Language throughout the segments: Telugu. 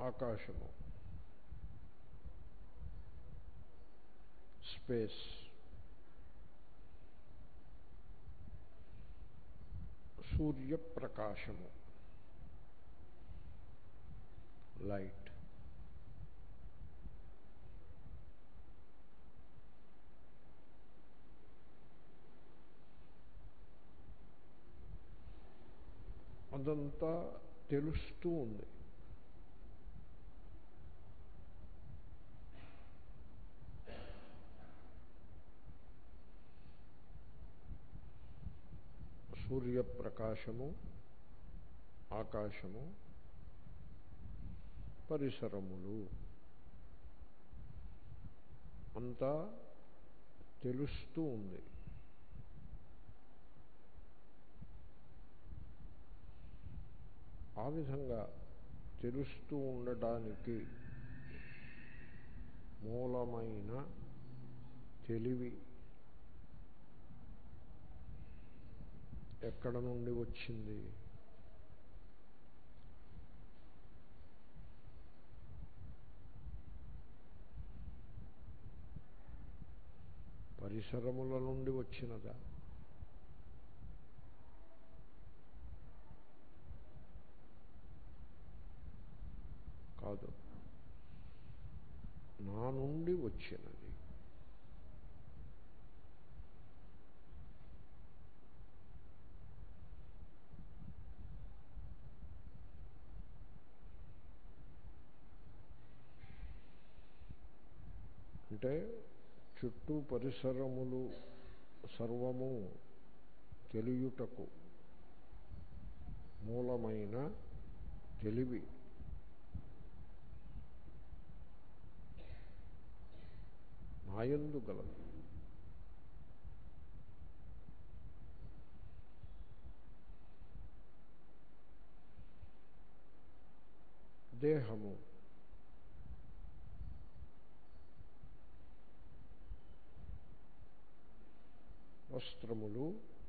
ఆకాశము స్పేస్ సూర్యప్రకాశము లైట్ అదంతా తెలుస్తూ ఉంది సూర్యప్రకాశము ఆకాశము పరిసరములు అంతా తెలుస్తూ ఉంది ఆ విధంగా తెలుస్తూ ఉండటానికి మూలమైన తెలివి ఎక్కడ నుండి వచ్చింది పరిసరముల నుండి వచ్చినదా కాదు నా నుండి వచ్చినది అంటే చుట్టూ పరిసరములు సర్వము తెలియుటకు మూలమైన తెలివి నాయందు గలదు దేహము వస్త్రములు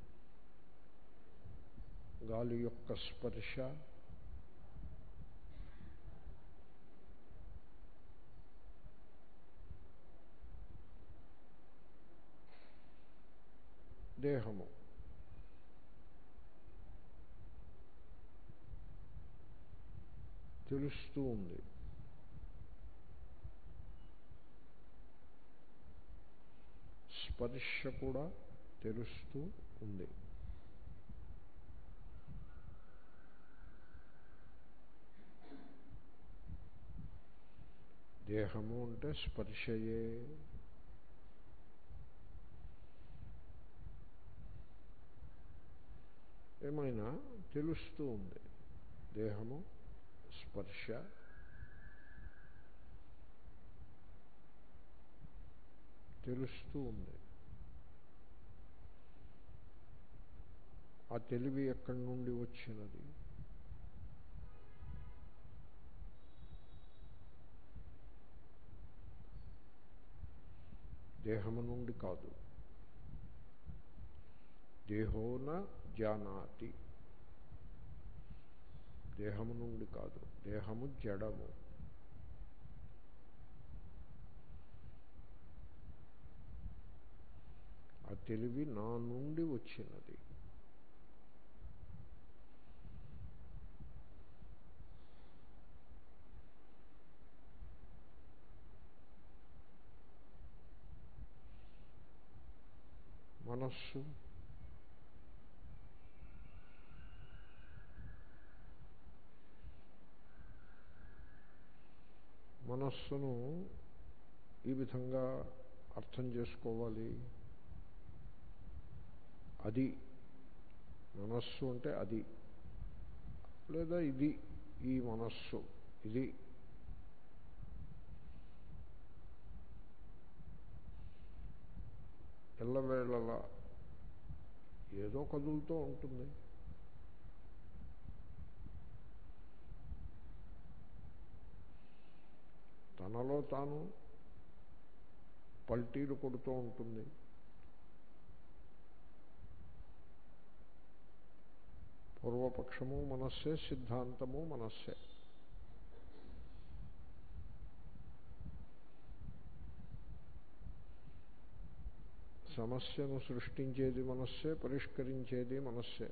గాలి యొక్క స్పర్శ దేహము తెలుస్తూ ఉంది స్పర్శ కూడా తెలుస్తూ ఉంది దేహము అంటే స్పర్శయే ఏమైనా తెలుస్తూ ఉంది దేహము స్పర్శ తెలుస్తూ ఉంది ఆ తెలివి ఎక్కడి నుండి వచ్చినది దేహము నుండి కాదు దేహోన జానాతి దేహము నుండి కాదు దేహము జడము ఆ తెలివి నా నుండి వచ్చినది మనస్సు మనస్సును ఈ విధంగా అర్థం చేసుకోవాలి అది మనస్సు అంటే అది లేదా ఇది ఈ మనస్సు ఇది ఎల్లవేళలా ఏదో కదులుతూ ఉంటుంది తనలో తాను పల్టీలు కొడుతూ ఉంటుంది పూర్వపక్షము మనస్సే సిద్ధాంతము మనస్సే సమస్యను సృష్టించేది మనస్సే పరిష్కరించేది మనస్సే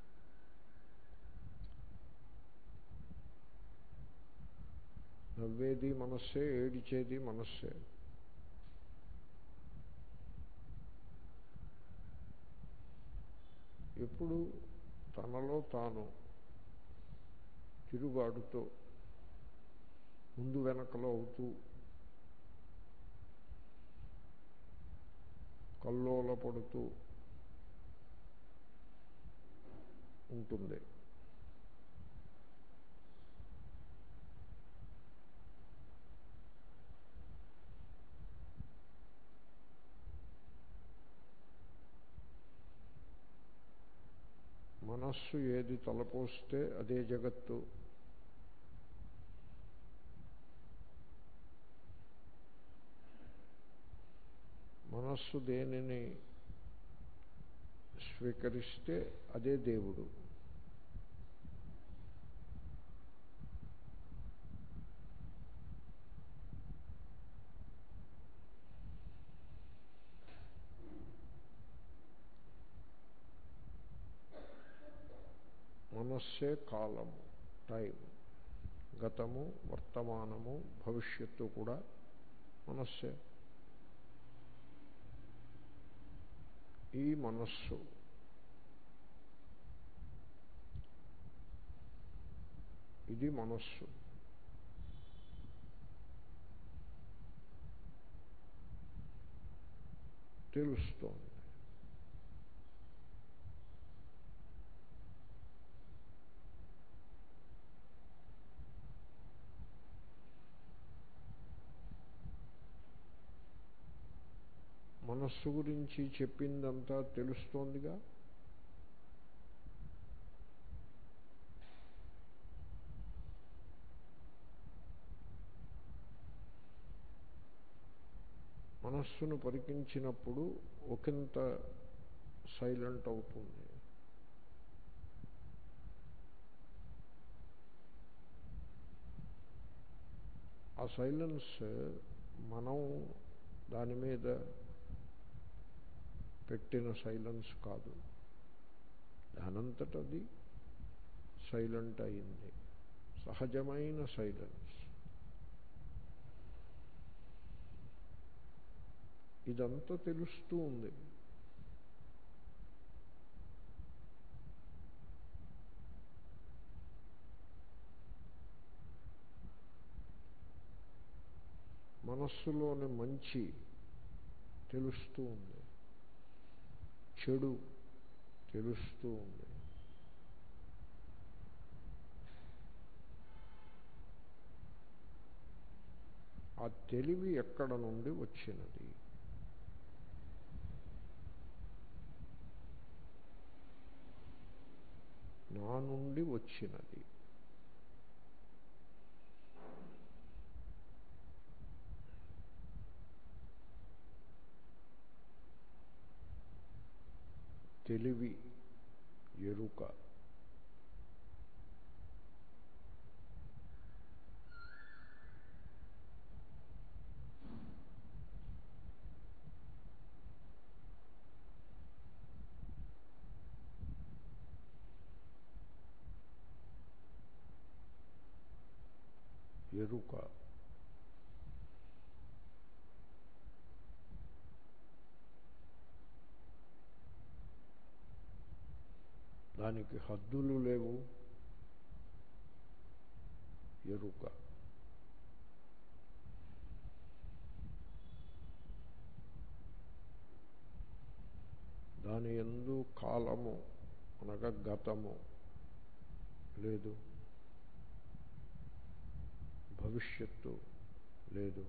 నవ్వేది మనస్సే ఏడిచేది మనస్సే ఎప్పుడు తనలో తాను తిరుగాడుతో ముందు వెనకలో అవుతూ కల్లోల పడుతూ ఉంటుంది మనస్సు ఏది తలపోస్తే అదే జగత్తు మనస్సు దేనిని స్వీకరిస్తే అదే దేవుడు మనస్సే కాలము టైం గతము వర్తమానము భవిష్యత్తు కూడా మనస్సే ఈ మనస్సు ఇది మనస్సు తెలుస్తోంది మనస్సు గురించి చెప్పిందంతా తెలుస్తోందిగా మనస్సును పరికించినప్పుడు ఒకంత సైలెంట్ అవుతుంది ఆ సైలెన్స్ మనం దాని మీద పెట్టిన సైలెన్స్ కాదు దానంతటది సైలెంట్ అయింది సహజమైన సైలెన్స్ ఇదంతా తెలుస్తూ ఉంది మనస్సులోని మంచి తెలుస్తూ ఉంది చెడు తెలుస్తూ ఉంది ఆ తెలివి ఎక్కడ నుండి వచ్చినది నా నుండి వచ్చినది తెలివి ఎరుక ఎరుక దానికి హద్దులు లేవు ఎరుక దాని ఎందు కాలము అనగా గతము లేదు భవిష్యత్తు లేదు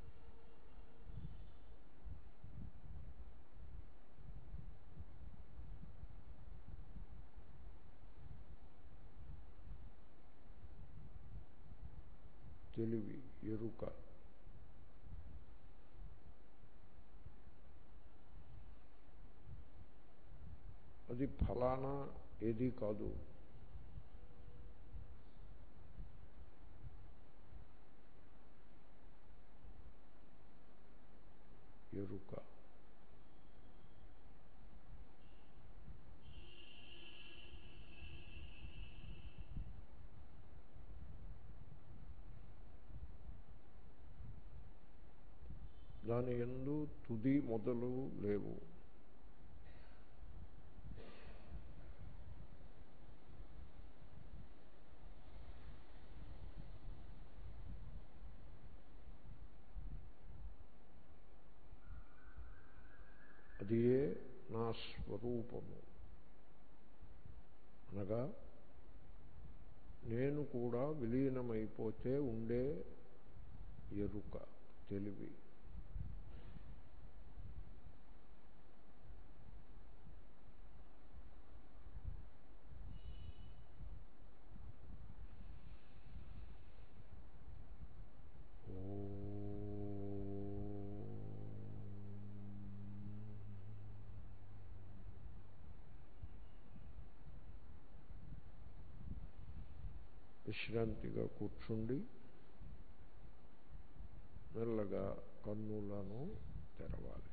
తెలివి ఎరుక అది ఫలానా ఏది కాదు ఎరుక దాని ఎందు తుది మొదలు లేవు అదియే నా స్వరూపము అనగా నేను కూడా విలీనమైపోతే ఉండే ఎరుక తెలివి విశ్రాంతిగా కూర్చుండి మెల్లగా కన్నులను తెరవాలి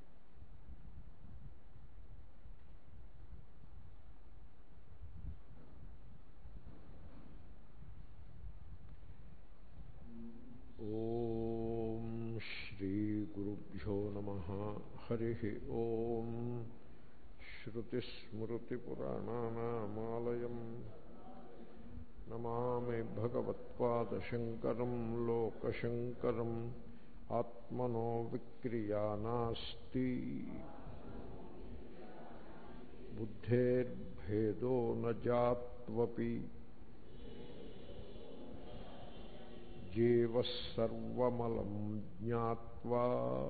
ఓం శ్రీ గురుభ్యో నమ హరి ఓం శ్రుతిస్మృతిపురాణానామాలయం నమామి భగవత్పాదశంకరం లోకశంకరం ఆత్మనో విక్రియా నాస్తి బుద్ధేర్భేదో నజాత్వపి జీవసర్వమలం జ్ఞాత్వా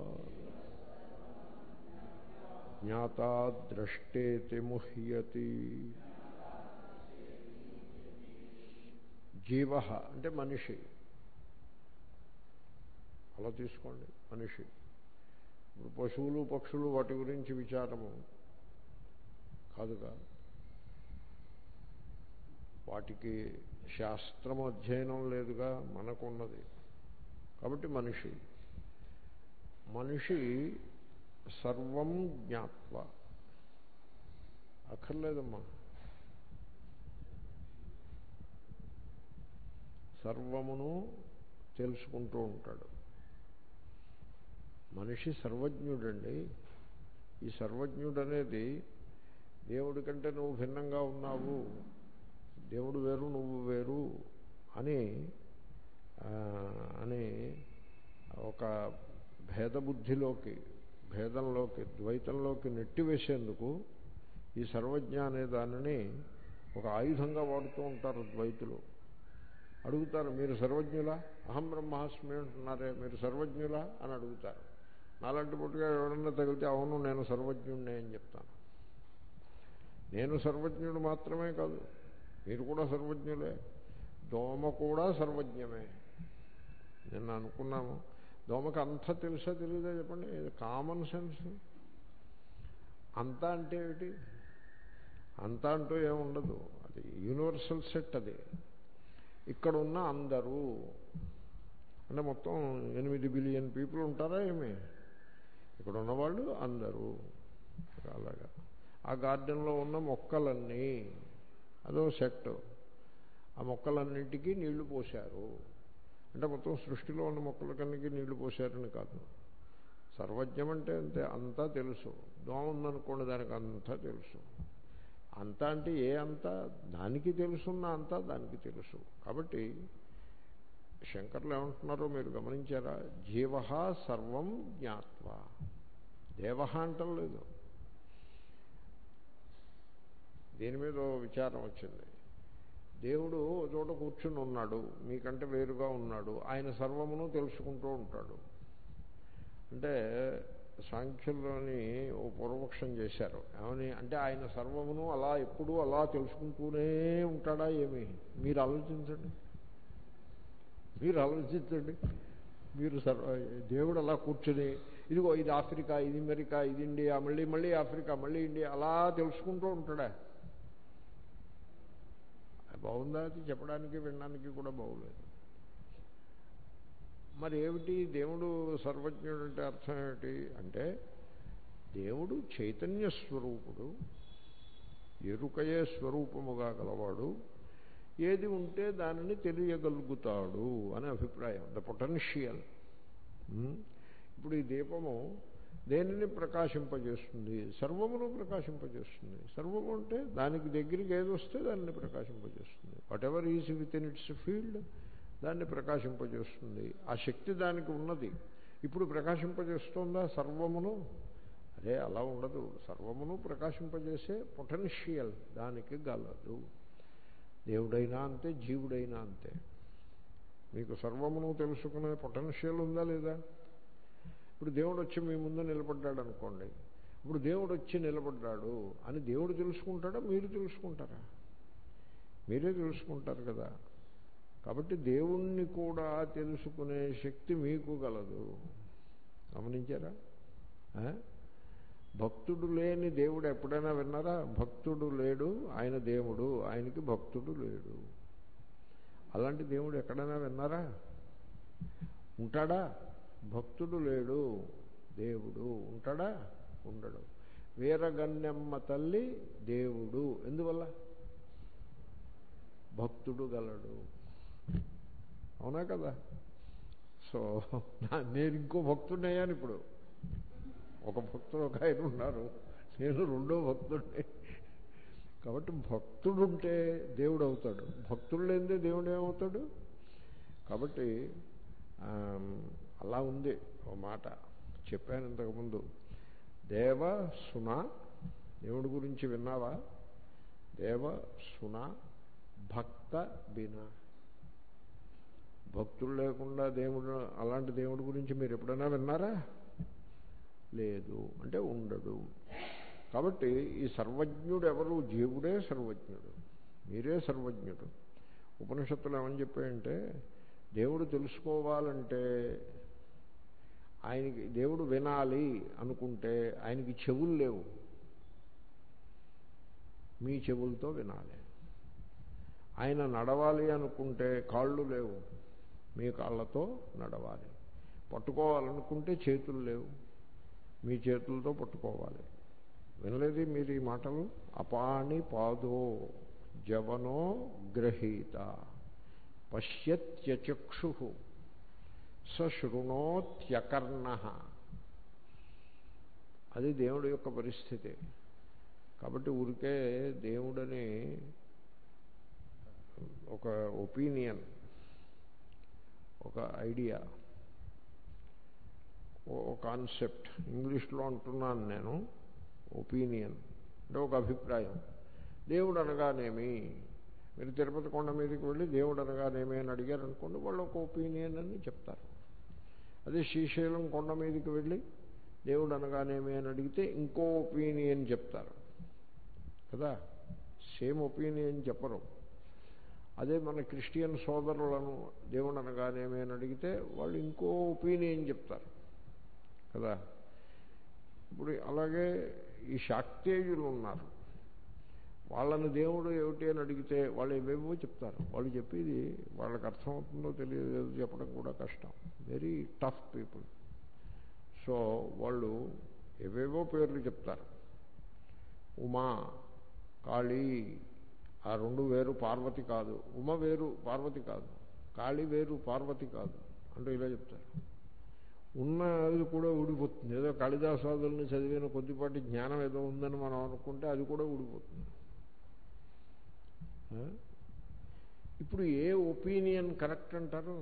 జ్ఞాతా ద్రష్టేతి ముహ్యతి జీవ అంటే మనిషి అలా తీసుకోండి మనిషి ఇప్పుడు పశువులు పక్షులు వాటి గురించి విచారము కాదుగా వాటికి శాస్త్రం అధ్యయనం లేదుగా మనకున్నది కాబట్టి మనిషి మనిషి సర్వం జ్ఞాత్వ అక్కర్లేదమ్మా సర్వమును తెలుసుకుంటూ ఉంటాడు మనిషి సర్వజ్ఞుడండి ఈ సర్వజ్ఞుడు అనేది దేవుడి కంటే నువ్వు భిన్నంగా ఉన్నావు దేవుడు వేరు నువ్వు వేరు అని అని ఒక భేదబుద్ధిలోకి భేదంలోకి ద్వైతంలోకి నెట్టివేసేందుకు ఈ సర్వజ్ఞ అనే దానిని ఒక ఆయుధంగా వాడుతూ ఉంటారు ద్వైతులు అడుగుతారు మీరు సర్వజ్ఞులా అహం బ్రహ్మాస్మి అంటున్నారే మీరు సర్వజ్ఞులా అని అడుగుతారు నాలాంటి పుట్టుగా ఎవరన్నా తగిలితే అవును నేను సర్వజ్ఞుడినే అని చెప్తాను నేను సర్వజ్ఞుడు మాత్రమే కాదు మీరు కూడా సర్వజ్ఞులే దోమ కూడా సర్వజ్ఞమే నిన్న అనుకున్నాము దోమకి అంతా తెలుసా తెలియదా చెప్పండి కామన్ సెన్స్ అంతా అంటే ఏమిటి అంతా అంటూ ఏముండదు అది యూనివర్సల్ సెట్ అది ఇక్కడ ఉన్న అందరూ అంటే మొత్తం ఎనిమిది బిలియన్ పీపుల్ ఉంటారా ఏమి ఇక్కడ ఉన్నవాళ్ళు అందరూ అలాగా ఆ గార్డెన్లో ఉన్న మొక్కలన్నీ అదో సెట్ ఆ మొక్కలన్నింటికీ నీళ్లు పోశారు అంటే మొత్తం సృష్టిలో ఉన్న మొక్కలకన్నిటికీ నీళ్లు పోశారని కాదు సర్వజ్ఞం అంటే అంతే అంతా తెలుసు దోమ ఉందనుకోండి దానికి అంతా తెలుసు అంతా అంటే ఏ అంతా దానికి తెలుసున్న అంతా దానికి తెలుసు కాబట్టి శంకర్లు ఏమంటున్నారో మీరు గమనించారా జీవ సర్వం జ్ఞాత్వ దేవ అంటం లేదు దీని మీద విచారం వచ్చింది దేవుడు చోట కూర్చుని ఉన్నాడు మీకంటే వేరుగా ఉన్నాడు ఆయన సర్వమును తెలుసుకుంటూ ఉంటాడు అంటే సాంఖ్యంలోని ఓ పూర్వపక్షం చేశారు ఏమని అంటే ఆయన సర్వమును అలా ఎప్పుడూ అలా తెలుసుకుంటూనే ఉంటాడా ఏమి మీరు ఆలోచించండి మీరు ఆలోచించండి మీరు సర్వ దేవుడు అలా కూర్చుని ఇదిగో ఇది ఆఫ్రికా ఇది అమెరికా ఇది ఇండియా మళ్ళీ మళ్ళీ ఆఫ్రికా మళ్ళీ ఇండియా అలా తెలుసుకుంటూ ఉంటాడా బాగుందా అది చెప్పడానికి వినడానికి కూడా బాగులేదు మరి ఏమిటి దేవుడు సర్వజ్ఞుడు అంటే అర్థం ఏమిటి అంటే దేవుడు చైతన్య స్వరూపుడు ఎరుకయే స్వరూపముగా గలవాడు ఏది ఉంటే దానిని తెలియగలుగుతాడు అనే అభిప్రాయం ద పొటెన్షియల్ ఇప్పుడు ఈ దీపము దేనిని ప్రకాశింపజేస్తుంది సర్వమును ప్రకాశింపజేస్తుంది సర్వము అంటే దానికి దగ్గరికి ఏది వస్తే దాన్ని ప్రకాశింపజేస్తుంది whatever is within its field దాన్ని ప్రకాశింపజేస్తుంది ఆ శక్తి దానికి ఉన్నది ఇప్పుడు ప్రకాశింపజేస్తుందా సర్వమును అదే అలా ఉండదు సర్వమును ప్రకాశింపజేసే పొటెన్షియల్ దానికి గలదు దేవుడైనా అంతే జీవుడైనా అంతే మీకు సర్వమును తెలుసుకునే పొటెన్షియల్ ఉందా లేదా ఇప్పుడు దేవుడు వచ్చి మీ ముందు నిలబడ్డాడు అనుకోండి ఇప్పుడు దేవుడు వచ్చి నిలబడ్డాడు అని దేవుడు తెలుసుకుంటాడా మీరు తెలుసుకుంటారా మీరే తెలుసుకుంటారు కదా కాబట్టి దేవుణ్ణి కూడా తెలుసుకునే శక్తి మీకు గలదు గమనించారా భక్తుడు లేని దేవుడు ఎప్పుడైనా విన్నారా భక్తుడు లేడు ఆయన దేవుడు ఆయనకి భక్తుడు లేడు అలాంటి దేవుడు ఎక్కడైనా విన్నారా ఉంటాడా భక్తుడు లేడు దేవుడు ఉంటాడా ఉండడు వీరగణ్యమ్మ తల్లి దేవుడు ఎందువల్ల భక్తుడు గలడు అవునా కదా సో నేను ఇంకో భక్తుడయ్యాను ఇప్పుడు ఒక భక్తుడు ఒక ఆయన ఉన్నారు నేను రెండో భక్తుడిని కాబట్టి భక్తుడు ఉంటే దేవుడు అవుతాడు భక్తుడు లేనిదే దేవుడు ఏమవుతాడు కాబట్టి అలా ఉంది ఓ మాట చెప్పాను ఇంతకుముందు దేవ సున దేవుడి గురించి విన్నావా దేవ సున భక్త బిన భక్తులు లేకుండా దేవుడు అలాంటి దేవుడి గురించి మీరు ఎప్పుడైనా విన్నారా లేదు అంటే ఉండడు కాబట్టి ఈ సర్వజ్ఞుడు ఎవరు జీవుడే సర్వజ్ఞుడు మీరే సర్వజ్ఞుడు ఉపనిషత్తులు ఏమని చెప్పాయంటే దేవుడు తెలుసుకోవాలంటే ఆయనకి దేవుడు వినాలి అనుకుంటే ఆయనకి చెవులు లేవు మీ చెవులతో వినాలి ఆయన నడవాలి అనుకుంటే కాళ్ళు లేవు మీ కాళ్ళతో నడవాలి పట్టుకోవాలనుకుంటే చేతులు లేవు మీ చేతులతో పట్టుకోవాలి వినలేదు మీరు ఈ మాటలు అపాణి పాదో జవనో గ్రహీత పశ్యత్యచక్షు సశృణోత్యకర్ణ అది దేవుడి యొక్క పరిస్థితి కాబట్టి ఊరికే దేవుడని ఒక ఒపీనియన్ ఒక ఐడియా ఓ కాన్సెప్ట్ ఇంగ్లీష్లో అంటున్నాను నేను ఒపీనియన్ అంటే ఒక అభిప్రాయం దేవుడు అనగానేమి మీరు తిరుపతి కొండ మీదకి వెళ్ళి దేవుడు అనగానేమి అని అడిగారు అనుకోండి వాళ్ళు ఒక ఒపీనియన్ అని చెప్తారు అదే శ్రీశైలం కొండ మీదకి వెళ్ళి దేవుడు అనగానేమి అని అడిగితే ఇంకో ఒపీనియన్ చెప్తారు కదా సేమ్ ఒపీనియన్ చెప్పరు అదే మన క్రిస్టియన్ సోదరులను దేవుడు అనగానేమి అని అడిగితే వాళ్ళు ఇంకో ఒపీనియన్ చెప్తారు కదా ఇప్పుడు అలాగే ఈ శాక్తేయులు ఉన్నారు వాళ్ళని దేవుడు ఏమిటి అని అడిగితే వాళ్ళు ఏవేవో చెప్తారు వాళ్ళు చెప్పేది వాళ్ళకి అర్థమవుతుందో తెలియదు చెప్పడం కూడా కష్టం వెరీ టఫ్ పీపుల్ సో వాళ్ళు ఏవేవో పేర్లు చెప్తారు ఉమా కాళీ ఆ రెండు వేరు పార్వతి కాదు ఉమ వేరు పార్వతి కాదు కాళీ వేరు పార్వతి కాదు అంటూ ఇలా చెప్తారు ఉన్నది కూడా ఊడిపోతుంది ఏదో కాళిదాసాదుల్ని చదివిన కొద్దిపాటి జ్ఞానం ఏదో ఉందని మనం అనుకుంటే అది కూడా ఊడిపోతుంది ఇప్పుడు ఏ ఒపీనియన్ కరెక్ట్ అంటారు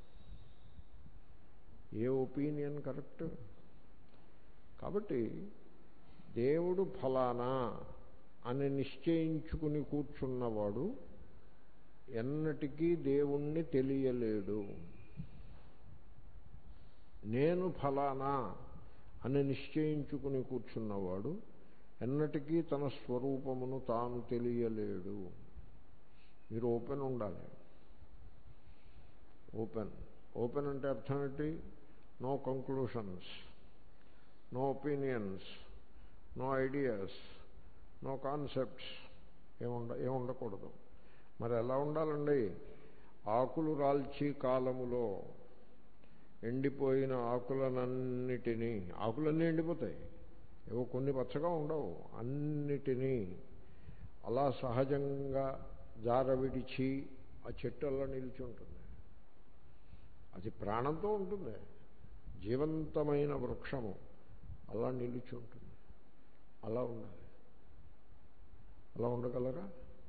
ఏ ఒపీనియన్ కరెక్ట్ కాబట్టి దేవుడు ఫలానా అని నిశ్చయించుకుని కూర్చున్నవాడు ఎన్నటికీ దేవుణ్ణి తెలియలేడు నేను ఫలానా అని నిశ్చయించుకుని కూర్చున్నవాడు ఎన్నటికీ తన స్వరూపమును తాను తెలియలేడు మీరు ఓపెన్ ఉండాలి ఓపెన్ ఓపెన్ అంటే అర్థం ఏంటి no conclusions no opinions no ideas no concepts ఏముండ ఏముండకూడదు మరి ఎలా ఉండాలండి ఆకులు రాల్చి కాలములో ఎండిపోయిన ఆకులనన్నిటినీ ఆకులన్నీ ఎండిపోతాయి ఏవో కొన్ని పచ్చగా ఉండవు అన్నిటినీ అలా సహజంగా జార విడిచి ఆ చెట్టు అలా నిలిచి ఉంటుంది అది ప్రాణంతో ఉంటుంది జీవంతమైన వృక్షము అలా నిలిచి ఉంటుంది అలా ఉండాలి అలా ఉండగలరా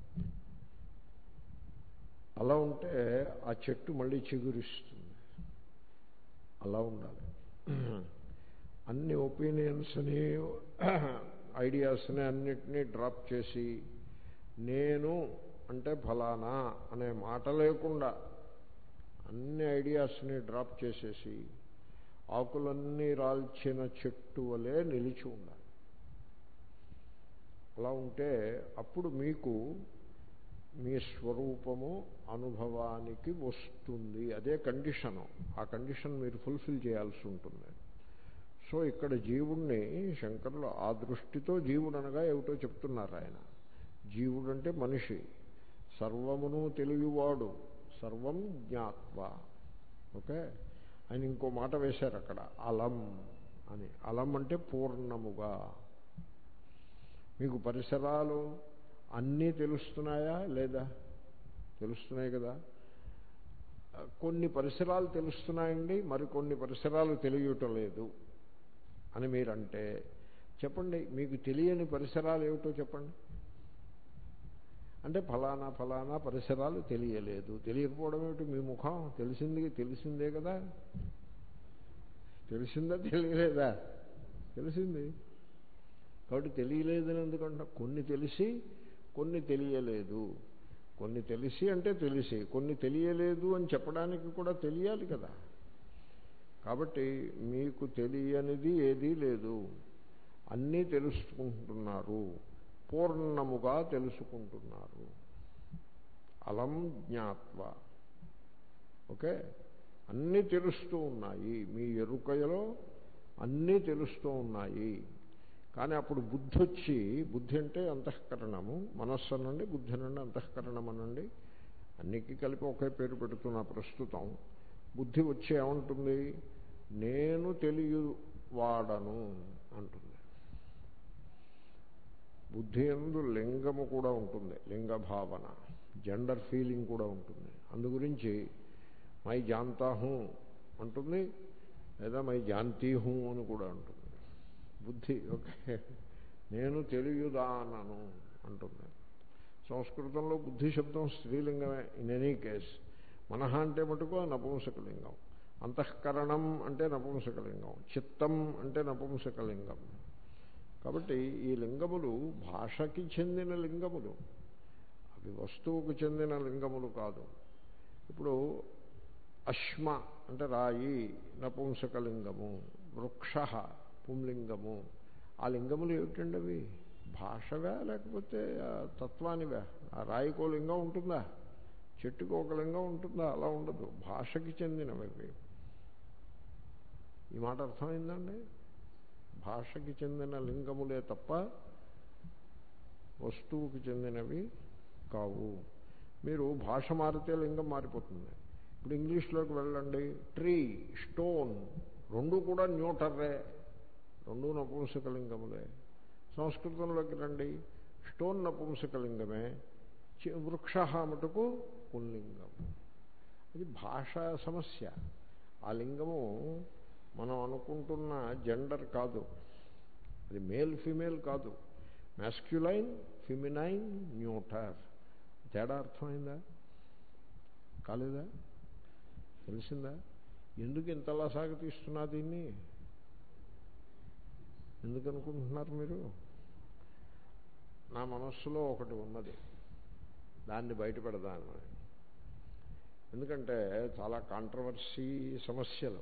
అలా ఉంటే ఆ చెట్టు మళ్ళీ చిగురిస్తుంది అలా ఉండాలి అన్ని ఒపీనియన్స్ని ఐడియాస్ని అన్నిటినీ డ్రాప్ చేసి నేను అంటే ఫలానా అనే మాట లేకుండా అన్ని ఐడియాస్ని డ్రాప్ చేసేసి ఆకులన్నీ రాల్చిన చెట్టు వలె నిలిచి ఉండాలి అలా ఉంటే అప్పుడు మీకు మీ స్వరూపము అనుభవానికి వస్తుంది అదే కండిషను ఆ కండిషన్ మీరు ఫుల్ఫిల్ చేయాల్సి ఉంటుంది సో ఇక్కడ జీవుణ్ణి శంకరులు ఆ దృష్టితో జీవుడు అనగా ఏమిటో చెప్తున్నారు ఆయన జీవుడు అంటే మనిషి సర్వమును తెలియవాడు సర్వం జ్ఞాత్వ ఓకే ఆయన ఇంకో మాట వేశారు అక్కడ అలం అని అలం అంటే పూర్ణముగా మీకు పరిసరాలు అన్నీ తెలుస్తున్నాయా లేదా తెలుస్తున్నాయి కదా కొన్ని పరిసరాలు తెలుస్తున్నాయండి మరికొన్ని పరిసరాలు తెలియటం లేదు అని మీరంటే చెప్పండి మీకు తెలియని పరిసరాలు ఏమిటో చెప్పండి అంటే ఫలానా ఫలానా పరిసరాలు తెలియలేదు తెలియకపోవడం ఏమిటి మీ ముఖం తెలిసింది తెలిసిందే కదా తెలిసిందా తెలియలేదా తెలిసింది కాబట్టి తెలియలేదని ఎందుకంటే కొన్ని తెలిసి కొన్ని తెలియలేదు కొన్ని తెలిసి అంటే తెలిసి కొన్ని తెలియలేదు అని చెప్పడానికి కూడా తెలియాలి కదా కాబట్టి మీకు తెలియనిది ఏదీ లేదు అన్నీ తెలుసుకుంటున్నారు పూర్ణముగా తెలుసుకుంటున్నారు అలం జ్ఞాత్వ ఓకే అన్నీ తెలుస్తూ ఉన్నాయి మీ ఎరుకలో అన్నీ తెలుస్తూ ఉన్నాయి కానీ అప్పుడు బుద్ధి వచ్చి బుద్ధి అంటే అంతఃకరణము మనస్సు అనండి బుద్ధి అనండి అంతఃకరణం అనండి అన్నికి కలిపి ఒకే పేరు పెడుతున్నా ప్రస్తుతం బుద్ధి వచ్చి ఏమంటుంది నేను తెలియవాడను అంటుంది బుద్ధి ఎందు లింగము కూడా ఉంటుంది లింగ భావన జెండర్ ఫీలింగ్ కూడా ఉంటుంది అందు గురించి మై జాంతా హూ అంటుంది లేదా మై జాంతీ హూ అని కూడా ఉంటుంది బుద్ధి ఓకే నేను తెలియదానను అంటుంది సంస్కృతంలో బుద్ధి శబ్దం స్త్రీలింగమే ఇన్ ఎనీ కేస్ మనహ అంటే మటుకు నపుంసకలింగం అంతఃకరణం అంటే నపుంసకలింగం చిత్తం అంటే నపుంసకలింగం కాబట్టి ఈ లింగములు భాషకి చెందిన లింగములు అవి వస్తువుకు చెందిన లింగములు కాదు ఇప్పుడు అశ్మ అంటే రాయి నపుంసకలింగము వృక్ష పుంలింగము ఆ లింగములు ఏమిటండి అవి భాషవా లేకపోతే తత్వానివా ఆ రాయికో లింగం ఉంటుందా చెట్టుకు ఒక లింగం ఉంటుందా అలా ఉండదు భాషకి చెందినవి ఈ మాట అర్థమైందండి భాషకి చెందిన లింగములే తప్ప వస్తువుకి చెందినవి కావు మీరు భాష మారితే లింగం మారిపోతుంది ఇప్పుడు ఇంగ్లీష్లోకి వెళ్ళండి ట్రీ స్టోన్ రెండు కూడా న్యూటర్రే రెండు నపుంసకలింగములే సంస్కృతంలోకి రండి స్టోన్ నపుంసకలింగమే వృక్ష మటుకు పుల్లింగం అది భాషా సమస్య ఆ లింగము మనం అనుకుంటున్న జెండర్ కాదు అది మేల్ ఫిమేల్ కాదు మ్యాస్క్యులైన్ ఫిమినైన్ న్యూటర్ తేడా అర్థమైందా కాలేదా తెలిసిందా ఎందుకు ఇంతలా సాగతీస్తున్నా దీన్ని ఎందుకు అనుకుంటున్నారు మీరు నా మనస్సులో ఒకటి ఉన్నది దాన్ని బయటపెడదాను ఎందుకంటే చాలా కాంట్రవర్సీ సమస్యలు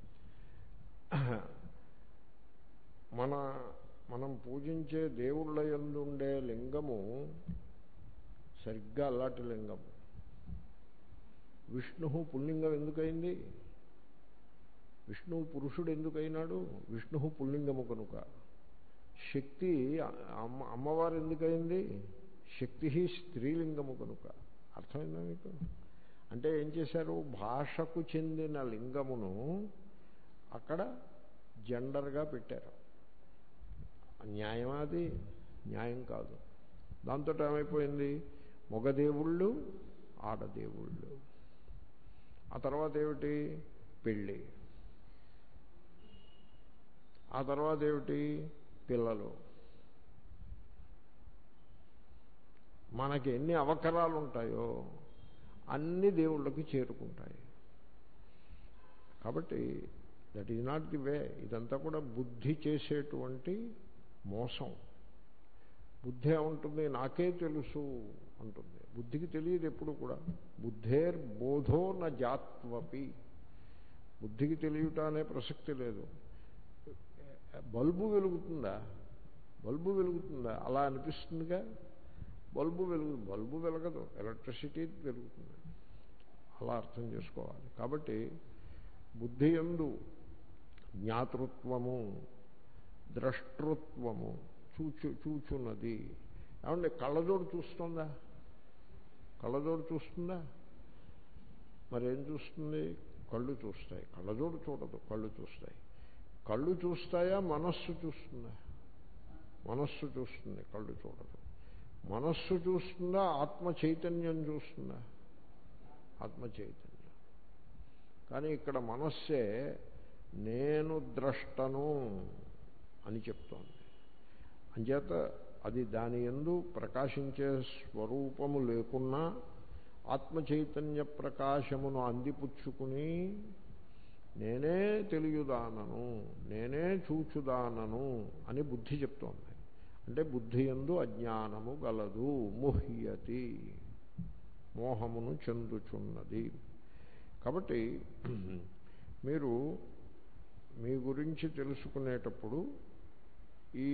మన మనం పూజించే దేవుళ్ళ ఎందుండే లింగము సరిగ్గా అలాంటి లింగము విష్ణు పుల్లింగం ఎందుకైంది విష్ణువు పురుషుడు ఎందుకైనాడు విష్ణువు పుల్లింగము కనుక శక్తి అమ్మ అమ్మవారు ఎందుకైంది శక్తి స్త్రీలింగము కనుక అర్థమైందా మీకు అంటే ఏం చేశారు భాషకు చెందిన లింగమును అక్కడ జెండర్గా పెట్టారు న్యాయం అది న్యాయం కాదు దాంతో ఏమైపోయింది మగదేవుళ్ళు ఆడదేవుళ్ళు ఆ తర్వాత ఏమిటి పెళ్ళి ఆ తర్వాత ఏమిటి పిల్లలు మనకి ఎన్ని అవకరాలు ఉంటాయో అన్ని దేవుళ్ళకి చేరుకుంటాయి కాబట్టి that is not the way ఇదంతా కూడా బుద్ధి చేసేటువంటి మోసం బుద్ధి ఏముంటుంది నాకే తెలుసు అంటుంది బుద్ధికి తెలియదు ఎప్పుడు కూడా బుద్ధేర్ బోధో న జాత్వపి బుద్ధికి తెలియట అనే ప్రసక్తి లేదు బల్బు వెలుగుతుందా బల్బు వెలుగుతుందా అలా అనిపిస్తుందిగా బల్బు వెలుగు బల్బు వెలగదు ఎలక్ట్రిసిటీ వెలుగుతుంది అలా అర్థం చేసుకోవాలి కాబట్టి బుద్ధి ఎందు జ్ఞాతృత్వము ద్రష్టృత్వము చూచు చూచున్నది ఏమంటే కళ్ళజోడు చూస్తుందా కళ్ళజోడు చూస్తుందా మరేం చూస్తుంది కళ్ళు చూస్తాయి కళ్ళజోడు చూడదు కళ్ళు చూస్తాయి కళ్ళు చూస్తాయా మనస్సు చూస్తుందా మనస్సు చూస్తుంది కళ్ళు చూడదు మనస్సు చూస్తుందా ఆత్మ చైతన్యం చూస్తుందా ఆత్మ చైతన్యం కానీ ఇక్కడ మనస్సే నేను ద్రష్టను అని చెప్తోంది అంచేత అది దాని ఎందు ప్రకాశించే స్వరూపము లేకున్నా ఆత్మ చైతన్య ప్రకాశమును అందిపుచ్చుకుని నేనే తెలియదానను నేనే చూచుదానను అని బుద్ధి చెప్తోంది అంటే బుద్ధి ఎందు అజ్ఞానము గలదు ముహ్యతి మోహమును చెందుచున్నది కాబట్టి మీరు మీ గురించి తెలుసుకునేటప్పుడు ఈ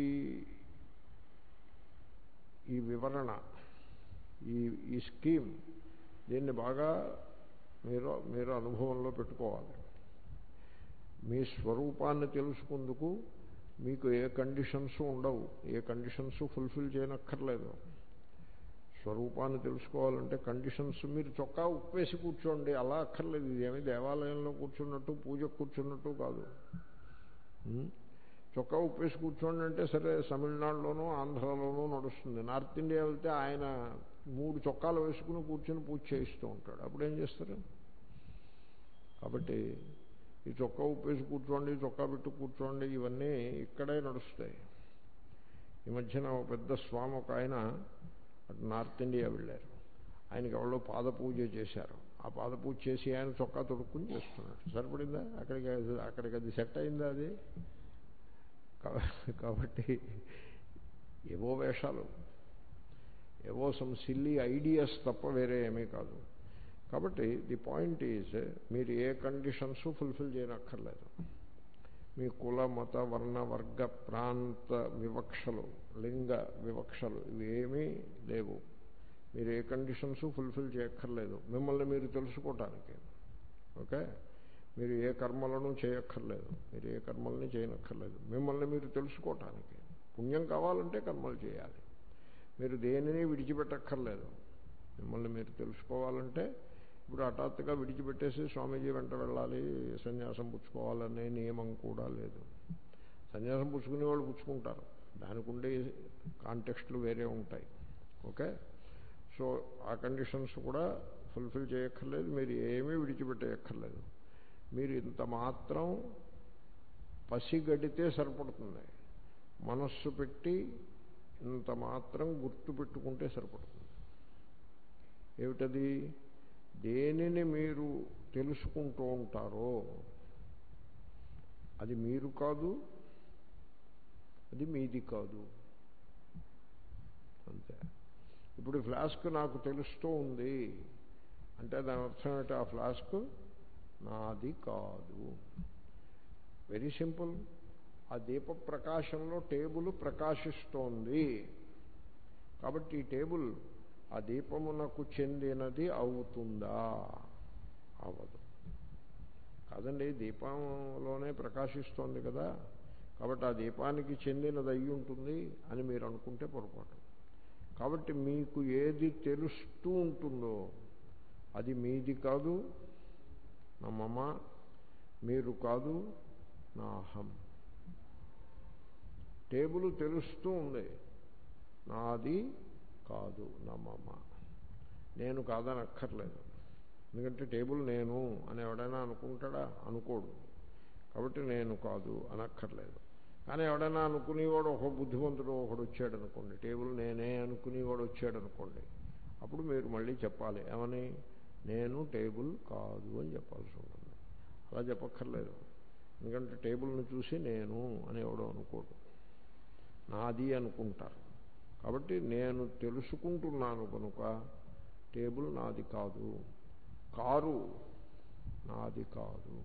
ఈ వివరణ ఈ ఈ స్కీమ్ దీన్ని బాగా మీరు మీరు అనుభవంలో పెట్టుకోవాలి మీ స్వరూపాన్ని తెలుసుకుందుకు మీకు ఏ కండిషన్స్ ఉండవు ఏ కండిషన్స్ ఫుల్ఫిల్ చేయనక్కర్లేదు స్వరూపాన్ని తెలుసుకోవాలంటే కండిషన్స్ మీరు చొక్కా ఉప్పేసి కూర్చోండి అలా అక్కర్లేదు ఇదేమి దేవాలయంలో కూర్చున్నట్టు పూజ కూర్చున్నట్టు కాదు చొక్కా ఉప్పేసి కూర్చోండి అంటే సరే తమిళనాడులోనూ ఆంధ్రాలోనూ నడుస్తుంది నార్త్ ఇండియా వెళ్తే ఆయన మూడు చొక్కాలు వేసుకుని కూర్చొని పూజ చేయిస్తూ ఉంటాడు అప్పుడు ఏం చేస్తారు కాబట్టి ఈ చొక్కా ఉప్పేసి కూర్చోండి చొక్కా పెట్టి కూర్చోండి ఇవన్నీ ఇక్కడే నడుస్తాయి ఈ మధ్యన ఒక పెద్ద స్వామి ఒక ఆయన అటు నార్త్ ఇండియా వెళ్ళారు ఆయనకి ఎవరో పాద పూజ చేశారు ఆ పాద పూజ చేసి ఆయన చొక్కా తొడుక్కుని చేస్తున్నాడు సరిపడిందా అక్కడికి అక్కడికి అది సెట్ అయిందా అది కాబట్టి ఏవో వేషాలు ఏవో సమ్ సిల్లీ ఐడియాస్ తప్ప వేరే ఏమీ కాదు కాబట్టి ది పాయింట్ ఈజ్ మీరు ఏ కండిషన్స్ ఫుల్ఫిల్ చేయనక్కర్లేదు మీ కుల మత వర్ణ వర్గ ప్రాంత వివక్షలు లింగ వివక్షలు ఇవేమీ లేవు మీరు ఏ కండిషన్స్ ఫుల్ఫిల్ చేయక్కర్లేదు మిమ్మల్ని మీరు తెలుసుకోవటానికి ఓకే మీరు ఏ కర్మలను చేయక్కర్లేదు మీరు ఏ కర్మల్ని చేయనక్కర్లేదు మిమ్మల్ని మీరు తెలుసుకోవటానికి పుణ్యం కావాలంటే కర్మలు చేయాలి మీరు దేనిని విడిచిపెట్టక్కర్లేదు మిమ్మల్ని మీరు తెలుసుకోవాలంటే ఇప్పుడు హఠాత్తుగా విడిచిపెట్టేసి స్వామీజీ వెంట వెళ్ళాలి సన్యాసం పుచ్చుకోవాలనే నియమం కూడా లేదు సన్యాసం పుచ్చుకునే వాళ్ళు పుచ్చుకుంటారు దానికి ఉండే కాంటెక్స్ట్లు వేరే ఉంటాయి ఓకే సో ఆ కండిషన్స్ కూడా ఫుల్ఫిల్ చేయక్కర్లేదు మీరు ఏమీ విడిచిపెట్టేయక్కర్లేదు మీరు ఇంత మాత్రం పసిగడితే సరిపడుతుంది మనస్సు పెట్టి ఇంత మాత్రం గుర్తు పెట్టుకుంటే సరిపడుతుంది ఏమిటది దేనిని మీరు తెలుసుకుంటూ ఉంటారో అది మీరు కాదు అది మీది కాదు అంతే ఇప్పుడు ఫ్లాస్క్ నాకు తెలుస్తూ ఉంది అంటే దాని అర్థం ఏంటి ఆ ఫ్లాస్క్ నాది కాదు వెరీ సింపుల్ ఆ దీప ప్రకాశంలో టేబుల్ ప్రకాశిస్తోంది కాబట్టి ఈ టేబుల్ ఆ దీపమునకు చెందినది అవుతుందా అవదు కాదండి దీపంలోనే ప్రకాశిస్తోంది కదా కాబట్టి ఆ దీపానికి చెందినది అయి ఉంటుంది అని మీరు అనుకుంటే పొరపాటు కాబట్టి మీకు ఏది తెలుస్తూ ఉంటుందో అది మీది కాదు నా మమ మీరు కాదు నా అహం టేబుల్ తెలుస్తూ ఉంది నాది కాదు నా మమ నేను కాదని అక్కర్లేదు ఎందుకంటే టేబుల్ నేను అని ఎవడైనా అనుకుంటాడా అనుకోడు కాబట్టి నేను కాదు అనక్కర్లేదు కానీ ఎవడైనా అనుకునేవాడు ఒక బుద్ధిమంతుడు ఒకడు వచ్చాడు అనుకోండి టేబుల్ నేనే అనుకునేవాడు వచ్చాడు అనుకోండి అప్పుడు మీరు మళ్ళీ చెప్పాలి ఏమని నేను టేబుల్ కాదు అని చెప్పాల్సి ఉంటుంది అలా చెప్పక్కర్లేదు ఎందుకంటే టేబుల్ని చూసి నేను అని ఎవడో అనుకోడు నాది అనుకుంటారు కాబట్టి నేను తెలుసుకుంటున్నాను కనుక టేబుల్ నాది కాదు కారు నాది కాదు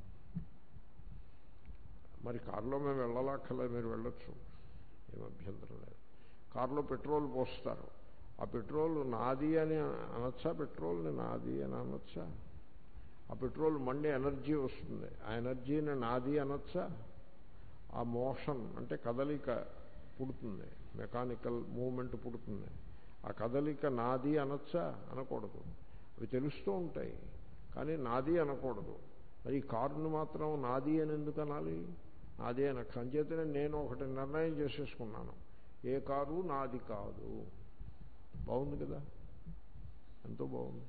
మరి కారులో మేము వెళ్ళాలక్కర్లేదు మీరు వెళ్ళొచ్చు ఏం అభ్యంతరం లేదు కారులో పెట్రోల్ పోస్తారు ఆ పెట్రోల్ నాది అని అనొచ్చా పెట్రోల్ని నాది అని అనొచ్చా ఆ పెట్రోల్ మండే ఎనర్జీ వస్తుంది ఆ ఎనర్జీని నాది అనొచ్చా ఆ మోషన్ అంటే కదలిక పుడుతుంది మెకానికల్ మూమెంట్ పుడుతుంది ఆ కదలిక నాది అనొచ్చా అనకూడదు అవి తెలుస్తూ ఉంటాయి కానీ నాది అనకూడదు మరి ఈ కారును మాత్రం నాది అని ఎందుకు అనాలి నాది అని అంచేతనే నేను ఒకటి నిర్ణయం చేసేసుకున్నాను ఏ కారు నాది కాదు బాగుంది కదా ఎంతో బాగుంది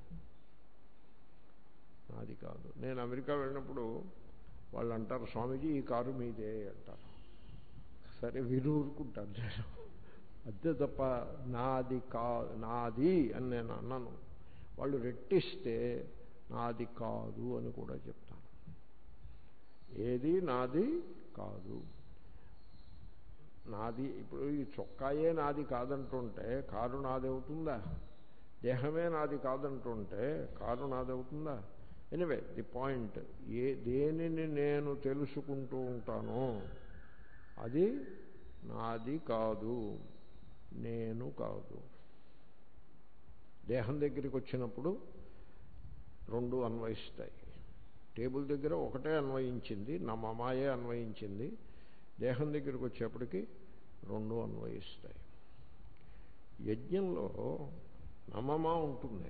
నాది కాదు నేను అమెరికా వెళ్ళినప్పుడు వాళ్ళు అంటారు స్వామీజీ ఈ కారు మీదే అంటారు సరే వీరు ఊరుకుంటారు నేను అంతే తప్ప నాది కా నాది అని నేను అన్నాను వాళ్ళు రెట్టిస్తే నాది కాదు అని కూడా చెప్తాను ఏది నాది కాదు నాది ఇప్పుడు ఈ చొక్కాయే నాది కాదంటుంటే కారు నాది అవుతుందా దేహమే నాది కాదంటుంటే కారు నాది అవుతుందా ఎనివే ది పాయింట్ ఏ దేనిని నేను తెలుసుకుంటూ ఉంటానో అది నాది కాదు నేను కాదు దేహం దగ్గరికి వచ్చినప్పుడు రెండు అన్వయిస్తాయి టేబుల్ దగ్గర ఒకటే అన్వయించింది నా మమాయే అన్వయించింది దేహం దగ్గరికి వచ్చేప్పటికి రెండు అన్వయిస్తాయి యజ్ఞంలో నమమా ఉంటుంది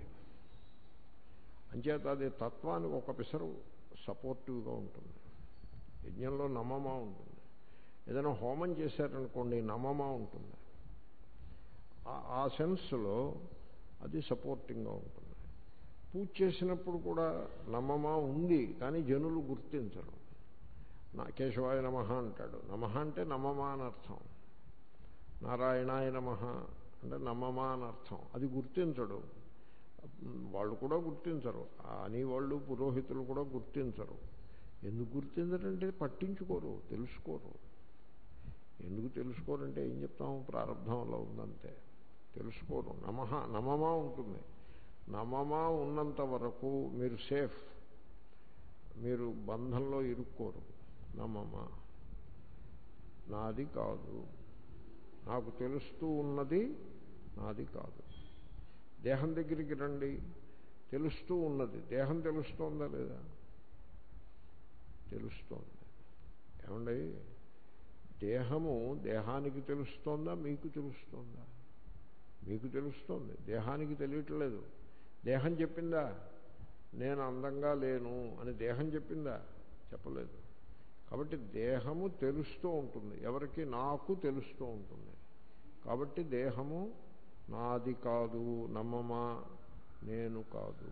అంచేత అది తత్వానికి ఒక పిసరు సపోర్టివ్గా ఉంటుంది యజ్ఞంలో నమమా ఉంటుంది ఏదైనా హోమం చేశారనుకోండి నమమా ఉంటుంది ఆ సెన్స్లో అది సపోర్టింగ్గా ఉంటుంది పూజ చేసినప్పుడు కూడా నమమా ఉంది కానీ జనులు గుర్తించరు నా కేశవాయ నమ అంటాడు నమ అంటే నమమా అని అర్థం నారాయణాయ నమ అంటే నమమా అని అర్థం అది గుర్తించడు వాళ్ళు కూడా గుర్తించరు అని వాళ్ళు పురోహితులు కూడా గుర్తించరు ఎందుకు గుర్తించరంటే పట్టించుకోరు తెలుసుకోరు ఎందుకు తెలుసుకోరంటే ఏం చెప్తాము ప్రారంభం అలా ఉందంతే తెలుసుకోరు నమహ నమమా ఉంటుంది నమమా ఉన్నంత వరకు మీరు సేఫ్ మీరు బంధంలో ఇరుక్కోరు నమమా నాది కాదు నాకు తెలుస్తూ ఉన్నది నాది కాదు దేహం దగ్గరికి రండి తెలుస్తూ ఉన్నది దేహం తెలుస్తోందా లేదా తెలుస్తోంది ఏమండి దేహము దేహానికి తెలుస్తోందా మీకు తెలుస్తోందా మీకు తెలుస్తోంది దేహానికి తెలియట్లేదు దేహం చెప్పిందా నేను అందంగా లేను అని దేహం చెప్పిందా చెప్పలేదు కాబట్టి దేహము తెలుస్తూ ఉంటుంది ఎవరికి నాకు తెలుస్తూ ఉంటుంది కాబట్టి దేహము నాది కాదు నమ్మమా నేను కాదు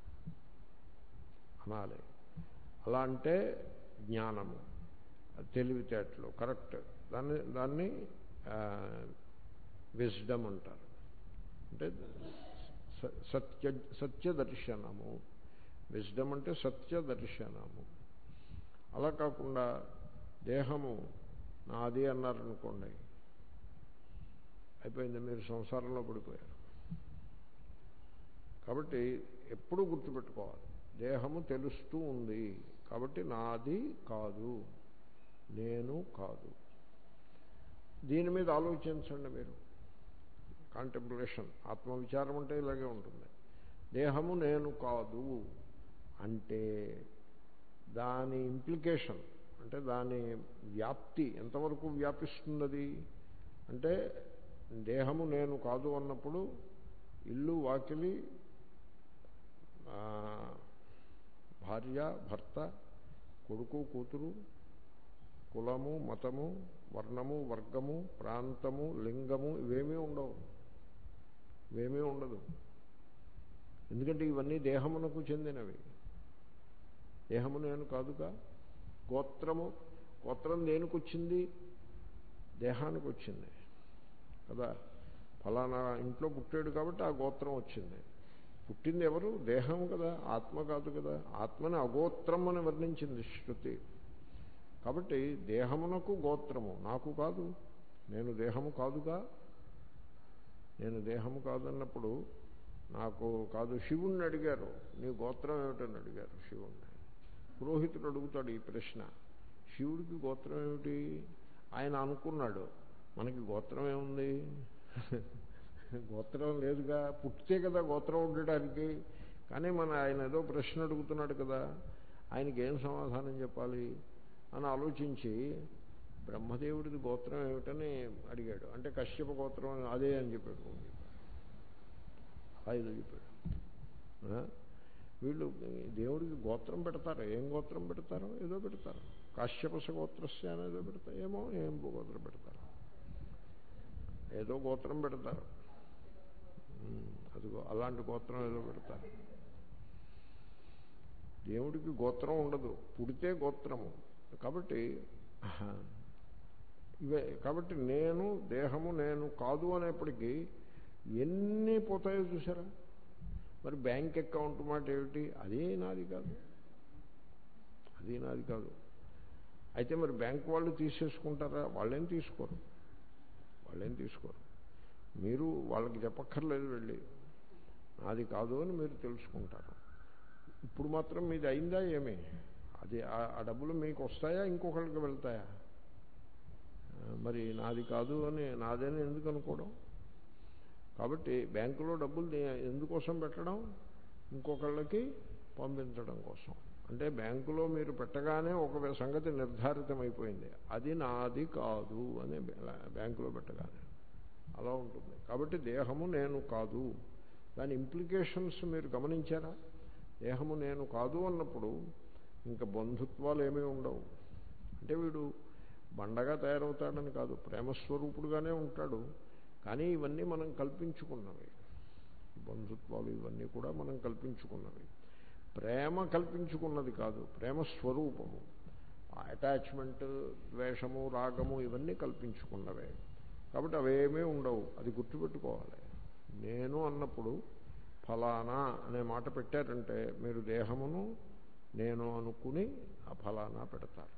అనాలి అలా అంటే జ్ఞానము తెలివితేటలు కరెక్ట్ దాన్ని దాన్ని విజ్డమ్ అంటారు అంటే సత్య సత్య దర్శనము విజ్డమ్ అంటే సత్య దర్శనము అలా కాకుండా దేహము నాది అన్నారనుకోండి అయిపోయింది మీరు సంసారంలో పడిపోయారు కాబట్టి ఎప్పుడు గుర్తుపెట్టుకోవాలి దేహము తెలుస్తూ ఉంది కాబట్టి నాది కాదు నేను కాదు దీని మీద ఆలోచించండి మీరు కాంటెంప్లేషన్ ఆత్మవిచారం అంటే ఇలాగే ఉంటుంది దేహము నేను కాదు అంటే దాని ఇంప్లికేషన్ అంటే దాని వ్యాప్తి ఎంతవరకు వ్యాపిస్తున్నది అంటే దేహము నేను కాదు అన్నప్పుడు ఇల్లు వాకిలి భార్య భర్త కొడుకు కూతురు కులము మతము వర్ణము వర్గము ప్రాంతము లింగము ఇవేమీ ఉండవు ఇవేమీ ఉండదు ఎందుకంటే ఇవన్నీ దేహమునకు చెందినవి దేహము నేను కాదుగా గోత్రము గోత్రం దేనికొచ్చింది దేహానికి వచ్చింది కదా ఫలానా ఇంట్లో పుట్టాడు కాబట్టి ఆ గోత్రం వచ్చింది పుట్టింది ఎవరు దేహం కదా ఆత్మ కాదు కదా ఆత్మని అగోత్రం అని వర్ణించింది శృతి కాబట్టి దేహమునకు గోత్రము నాకు కాదు నేను దేహము కాదుగా నేను దేహము కాదన్నప్పుడు నాకు కాదు శివుణ్ణి అడిగారు నీ గోత్రం ఏమిటని అడిగారు శివుణ్ణి పురోహితుడు అడుగుతాడు ఈ ప్రశ్న శివుడికి గోత్రం ఏమిటి ఆయన అనుకున్నాడు మనకి గోత్రం ఏముంది గోత్రం లేదుగా పుట్టితే కదా గోత్రం ఉండడానికి కానీ మన ఆయన ఏదో ప్రశ్న అడుగుతున్నాడు కదా ఆయనకి ఏం సమాధానం చెప్పాలి అని ఆలోచించి బ్రహ్మదేవుడిది గోత్రం ఏమిటని అడిగాడు అంటే కశ్యప గోత్రం అని అదే అని చెప్పాడు ఆయన చెప్పాడు వీళ్ళు దేవుడికి గోత్రం పెడతారు ఏం గోత్రం పెడతారో ఏదో పెడతారు కాశ్యపస గోత్రస్య అనేదో పెడతారు ఏమో ఏం గోత్రం పెడతారు ఏదో గోత్రం పెడతారు అదిగో అలాంటి గోత్రం ఏదో పెడతారు దేవుడికి గోత్రం ఉండదు పుడితే గోత్రము కాబట్టి ఇవే కాబట్టి నేను దేహము నేను కాదు అనేప్పటికీ ఎన్ని పోతాయో చూసారా మరి బ్యాంక్ అకౌంట్ మాట ఏమిటి అదే నాది కాదు అది నాది కాదు అయితే మరి బ్యాంక్ వాళ్ళు తీసేసుకుంటారా వాళ్ళేం తీసుకోరు వాళ్ళేం తీసుకోరు మీరు వాళ్ళకి చెప్పక్కర్లేదు వెళ్ళి నాది కాదు అని మీరు తెలుసుకుంటారు ఇప్పుడు మాత్రం మీది అయిందా ఏమి అది ఆ డబ్బులు మీకు వస్తాయా ఇంకొకరికి వెళ్తాయా మరి నాది కాదు అని నాదని ఎందుకు అనుకోవడం కాబట్టి బ్యాంకులో డబ్బులు ఎందుకోసం పెట్టడం ఇంకొకళ్ళకి పంపించడం కోసం అంటే బ్యాంకులో మీరు పెట్టగానే ఒక సంగతి నిర్ధారితమైపోయింది అది నాది కాదు అని బ్యాంకులో పెట్టగానే అలా ఉంటుంది కాబట్టి దేహము నేను కాదు దాని ఇంప్లికేషన్స్ మీరు గమనించారా దేహము నేను కాదు అన్నప్పుడు ఇంకా బంధుత్వాలు ఏమీ ఉండవు అంటే వీడు బండగా తయారవుతాడని కాదు ప్రేమస్వరూపుడుగానే ఉంటాడు కానీ ఇవన్నీ మనం కల్పించుకున్నవి బంధుత్వాలు ఇవన్నీ కూడా మనం కల్పించుకున్నవి ప్రేమ కల్పించుకున్నది కాదు ప్రేమ స్వరూపము అటాచ్మెంట్ ద్వేషము రాగము ఇవన్నీ కల్పించుకున్నవే కాబట్టి అవేమీ ఉండవు అది గుర్తుపెట్టుకోవాలి నేను అన్నప్పుడు ఫలానా అనే మాట పెట్టారంటే మీరు దేహమును నేను అనుకుని ఆ ఫలానా పెడతారు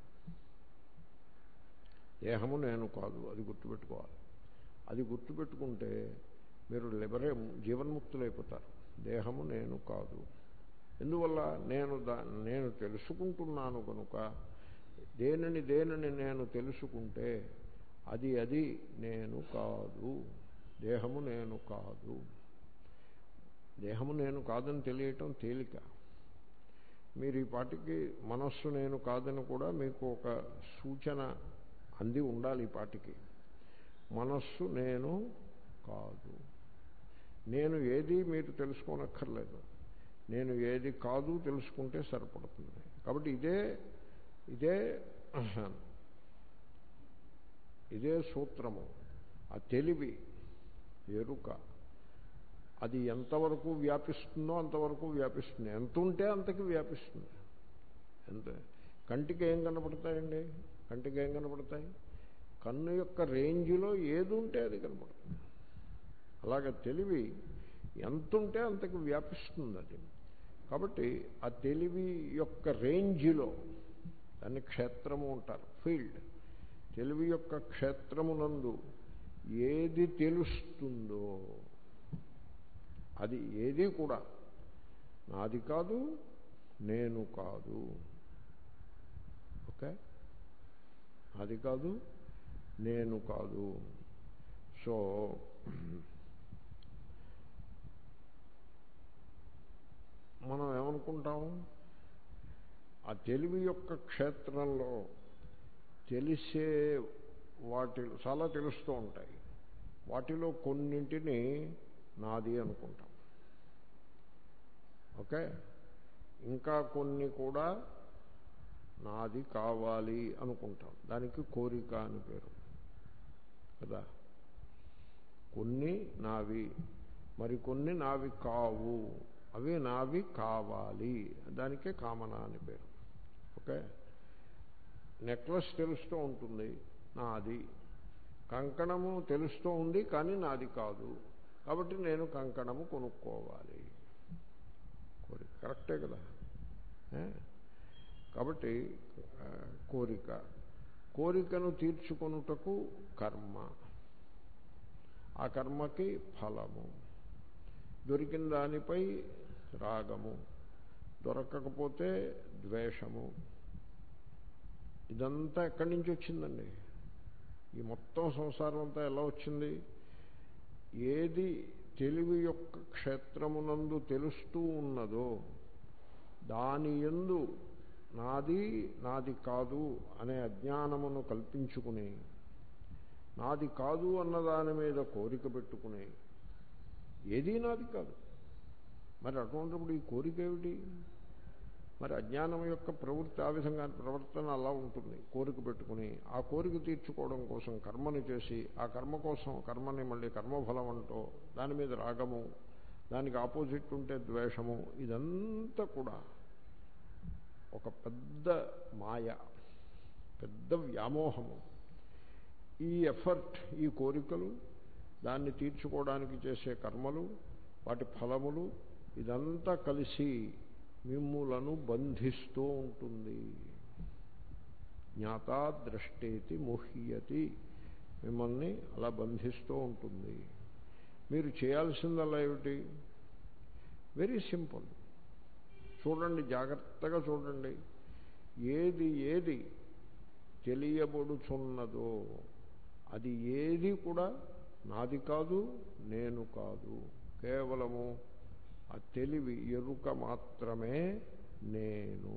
దేహము నేను కాదు అది గుర్తుపెట్టుకోవాలి అది గుర్తుపెట్టుకుంటే మీరు లిబరే జీవన్ముక్తులైపోతారు దేహము నేను కాదు ఎందువల్ల నేను దా నేను తెలుసుకుంటున్నాను కనుక దేనిని దేనిని నేను తెలుసుకుంటే అది అది నేను కాదు దేహము నేను కాదు దేహము నేను కాదని తెలియటం తేలిక మీరు ఈ పాటికి మనస్సు నేను కాదని కూడా మీకు ఒక సూచన అంది ఉండాలి ఈ పాటికి మనస్సు నేను కాదు నేను ఏది మీరు తెలుసుకోనక్కర్లేదు నేను ఏది కాదు తెలుసుకుంటే సరిపడుతుంది కాబట్టి ఇదే ఇదే ఇదే సూత్రము ఆ తెలివి ఎరుక అది ఎంతవరకు వ్యాపిస్తుందో అంతవరకు వ్యాపిస్తుంది ఎంత ఉంటే అంతకి వ్యాపిస్తుంది ఎంత కంటికి ఏం కనపడతాయండి కంటికి ఏం కనపడతాయి కన్ను యొక్క రేంజ్లో ఏది ఉంటే అది కనపడుతుంది అలాగే తెలివి ఎంత ఉంటే అంతకు వ్యాపిస్తుంది అది కాబట్టి ఆ తెలివి యొక్క రేంజ్లో దాన్ని క్షేత్రము అంటారు ఫీల్డ్ తెలివి యొక్క క్షేత్రమునందు ఏది తెలుస్తుందో అది ఏది కూడా నాది కాదు నేను కాదు ఓకే అది కాదు నేను కాదు సో మనం ఏమనుకుంటాం ఆ తెలివి యొక్క క్షేత్రంలో తెలిసే వాటి చాలా తెలుస్తూ ఉంటాయి వాటిలో కొన్నింటిని నాది అనుకుంటాం ఓకే ఇంకా కొన్ని కూడా నాది కావాలి అనుకుంటాం దానికి కోరిక అని పేరు కదా కొన్ని నావి మరికొన్ని నావి కావు అవి నావి కావాలి దానికే కామన అని పేరు ఓకే నెక్లెస్ తెలుస్తూ ఉంటుంది నాది కంకణము తెలుస్తూ ఉంది కానీ నాది కాదు కాబట్టి నేను కంకణము కొనుక్కోవాలి కోరిక కరెక్టే కదా ఏ? కాబట్టి ఆ, కోరిక కోరికను తీర్చుకొనుటకు కర్మ ఆ కర్మకి ఫలము దొరికిన దానిపై రాగము దొరకకపోతే ద్వేషము ఇదంతా ఎక్కడి నుంచి వచ్చిందండి ఈ మొత్తం సంసారం అంతా ఎలా వచ్చింది ఏది తెలివి యొక్క క్షేత్రమునందు తెలుస్తూ ఉన్నదో దాని ఎందు నాది నాది కాదు అనే అజ్ఞానమును కల్పించుకుని నాది కాదు అన్న దాని మీద కోరిక పెట్టుకుని ఏదీ నాది కాదు మరి అటువంటిప్పుడు ఈ కోరిక ఏమిటి మరి అజ్ఞానం యొక్క ప్రవృత్తి ఆ విధంగా ప్రవర్తన అలా ఉంటుంది కోరిక పెట్టుకుని ఆ కోరిక తీర్చుకోవడం కోసం కర్మను చేసి ఆ కర్మ కోసం కర్మని మళ్ళీ కర్మఫలం అంటూ దాని మీద రాగము దానికి ఆపోజిట్ ఉంటే ద్వేషము ఇదంతా కూడా ఒక పెద్ద మాయ పెద్ద వ్యామోహము ఈ ఎఫర్ట్ ఈ కోరికలు దాన్ని తీర్చుకోవడానికి చేసే కర్మలు వాటి ఫలములు ఇదంతా కలిసి మిమ్ములను బంధిస్తూ ఉంటుంది జ్ఞాత ద్రష్టేతి ముహ్యతి మిమ్మల్ని అలా బంధిస్తూ ఉంటుంది మీరు చేయాల్సిందల్లా ఏమిటి వెరీ సింపుల్ చూడండి జాగ్రత్తగా చూడండి ఏది ఏది తెలియబడుచున్నదో అది ఏది కూడా నాది కాదు నేను కాదు కేవలము ఆ తెలివి ఎరుక మాత్రమే నేను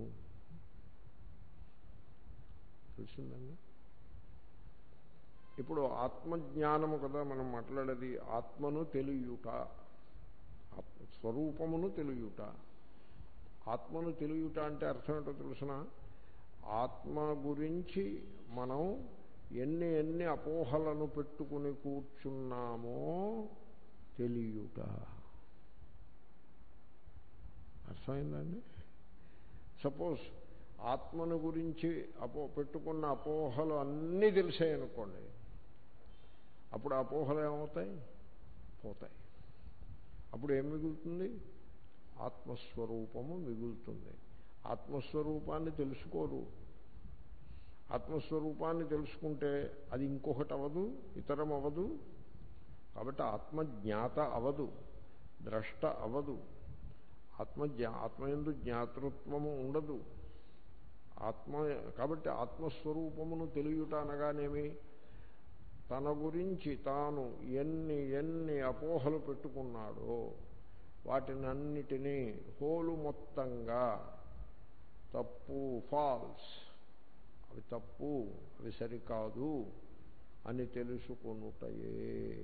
తెలిసిందండి ఇప్పుడు ఆత్మజ్ఞానము కదా మనం మాట్లాడేది ఆత్మను తెలియుట ఆత్మ స్వరూపమును తెలియుట ఆత్మను తెలియుట అంటే అర్థం ఏంటో తెలుసిన ఆత్మ గురించి మనం ఎన్ని ఎన్ని అపోహలను పెట్టుకుని కూర్చున్నామో తెలియుట అర్థమైందండి సపోజ్ ఆత్మను గురించి అపో పెట్టుకున్న అపోహలు అన్నీ తెలిసాయి అనుకోండి అప్పుడు ఆ అపోహలు ఏమవుతాయి పోతాయి అప్పుడు ఏం మిగులుతుంది ఆత్మస్వరూపము మిగులుతుంది ఆత్మస్వరూపాన్ని తెలుసుకోరు ఆత్మస్వరూపాన్ని తెలుసుకుంటే అది ఇంకొకటి అవ్వదు ఇతరం అవ్వదు కాబట్టి ఆత్మజ్ఞాత అవదు ద్రష్ట అవదు ఆత్మ ఆత్మయందు జ్ఞాతృత్వము ఉండదు ఆత్మ కాబట్టి ఆత్మస్వరూపమును తెలియట అనగానేమి తన గురించి తాను ఎన్ని ఎన్ని అపోహలు పెట్టుకున్నాడో వాటినన్నిటినీ హోలు మొత్తంగా తప్పు ఫాల్స్ అవి తప్పు అవి సరికాదు అని తెలుసుకొనుటయే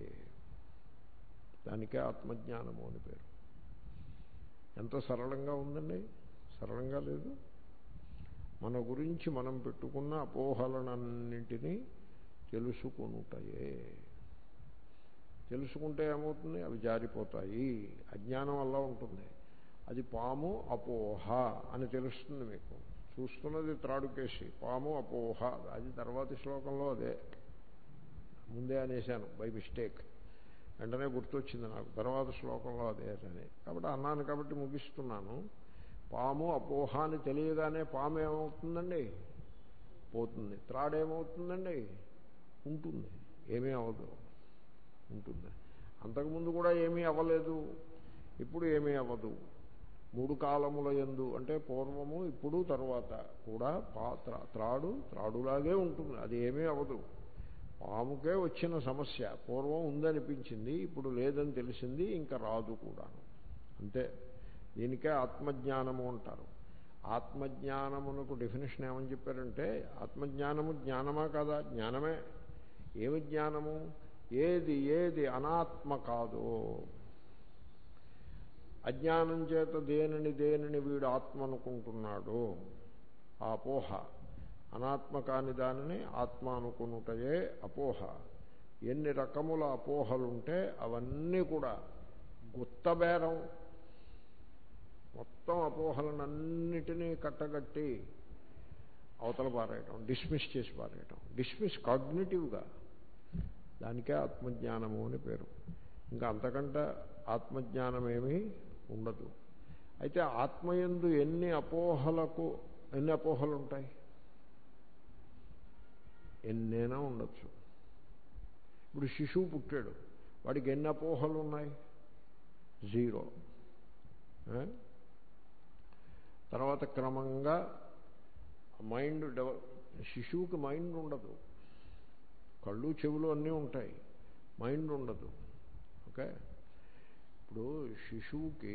దానికే ఆత్మజ్ఞానము అని పేరు ఎంత సరళంగా ఉందండి సరళంగా లేదు మన గురించి మనం పెట్టుకున్న అపోహలనన్నింటినీ తెలుసుకొనుటయే తెలుసుకుంటే ఏమవుతుంది అవి జారిపోతాయి అజ్ఞానం అలా ఉంటుంది అది పాము అపోహ అని తెలుస్తుంది మీకు చూస్తున్నది త్రాడుకేసి పాము అపోహ అది తర్వాతి శ్లోకంలో అదే ముందే అనేశాను బై మిస్టేక్ వెంటనే గుర్తొచ్చింది నాకు తర్వాత శ్లోకంలో అదే అని కాబట్టి అన్నాను కాబట్టి ముగిస్తున్నాను పాము అపోహ అని తెలియగానే పాము ఏమవుతుందండి పోతుంది త్రాడేమవుతుందండి ఉంటుంది ఏమీ అవ్వదు ఉంటుంది అంతకుముందు కూడా ఏమీ అవ్వలేదు ఇప్పుడు ఏమీ అవ్వదు మూడు కాలముల ఎందు అంటే పూర్వము ఇప్పుడు తరువాత కూడా పా త్రాడు త్రాడులాగే ఉంటుంది అది ఏమీ అవ్వదు పాముకే వచ్చిన సమస్య పూర్వం ఉందనిపించింది ఇప్పుడు లేదని తెలిసింది ఇంకా రాదు కూడా అంతే దీనికే ఆత్మజ్ఞానము అంటారు ఆత్మజ్ఞానమునకు డెఫినేషన్ ఏమని చెప్పారంటే ఆత్మజ్ఞానము జ్ఞానమా కాదా జ్ఞానమే ఏమి జ్ఞానము ఏది ఏది అనాత్మ కాదో అజ్ఞానం చేత దేనిని దేనిని వీడు ఆత్మ అనుకుంటున్నాడో ఆ అపోహ అనాత్మ కాని దానిని ఆత్మ అనుకునుటయే అపోహ ఎన్ని రకముల అపోహలుంటే అవన్నీ కూడా గుత్తబేరం మొత్తం అపోహలనన్నిటినీ కట్టగట్టి అవతల పారేయటం డిస్మిస్ చేసి పారేయటం డిస్మిస్ కాగ్నేటివ్గా దానికే ఆత్మజ్ఞానము అని పేరు ఇంకా అంతకంటే ఆత్మజ్ఞానమేమీ ఉండదు అయితే ఆత్మయందు ఎన్ని అపోహలకు ఎన్ని అపోహలు ఉంటాయి ఎన్నైనా ఉండొచ్చు ఇప్పుడు శిశువు పుట్టాడు వాడికి ఎన్ని అపోహలు ఉన్నాయి జీరో ఏ? తర్వాత క్రమంగా మైండ్ డెవ శిశువుకి మైండ్ ఉండదు కళ్ళు చెవులు అన్నీ ఉంటాయి మైండ్ ఉండదు ఓకే ఇప్పుడు శిశువుకి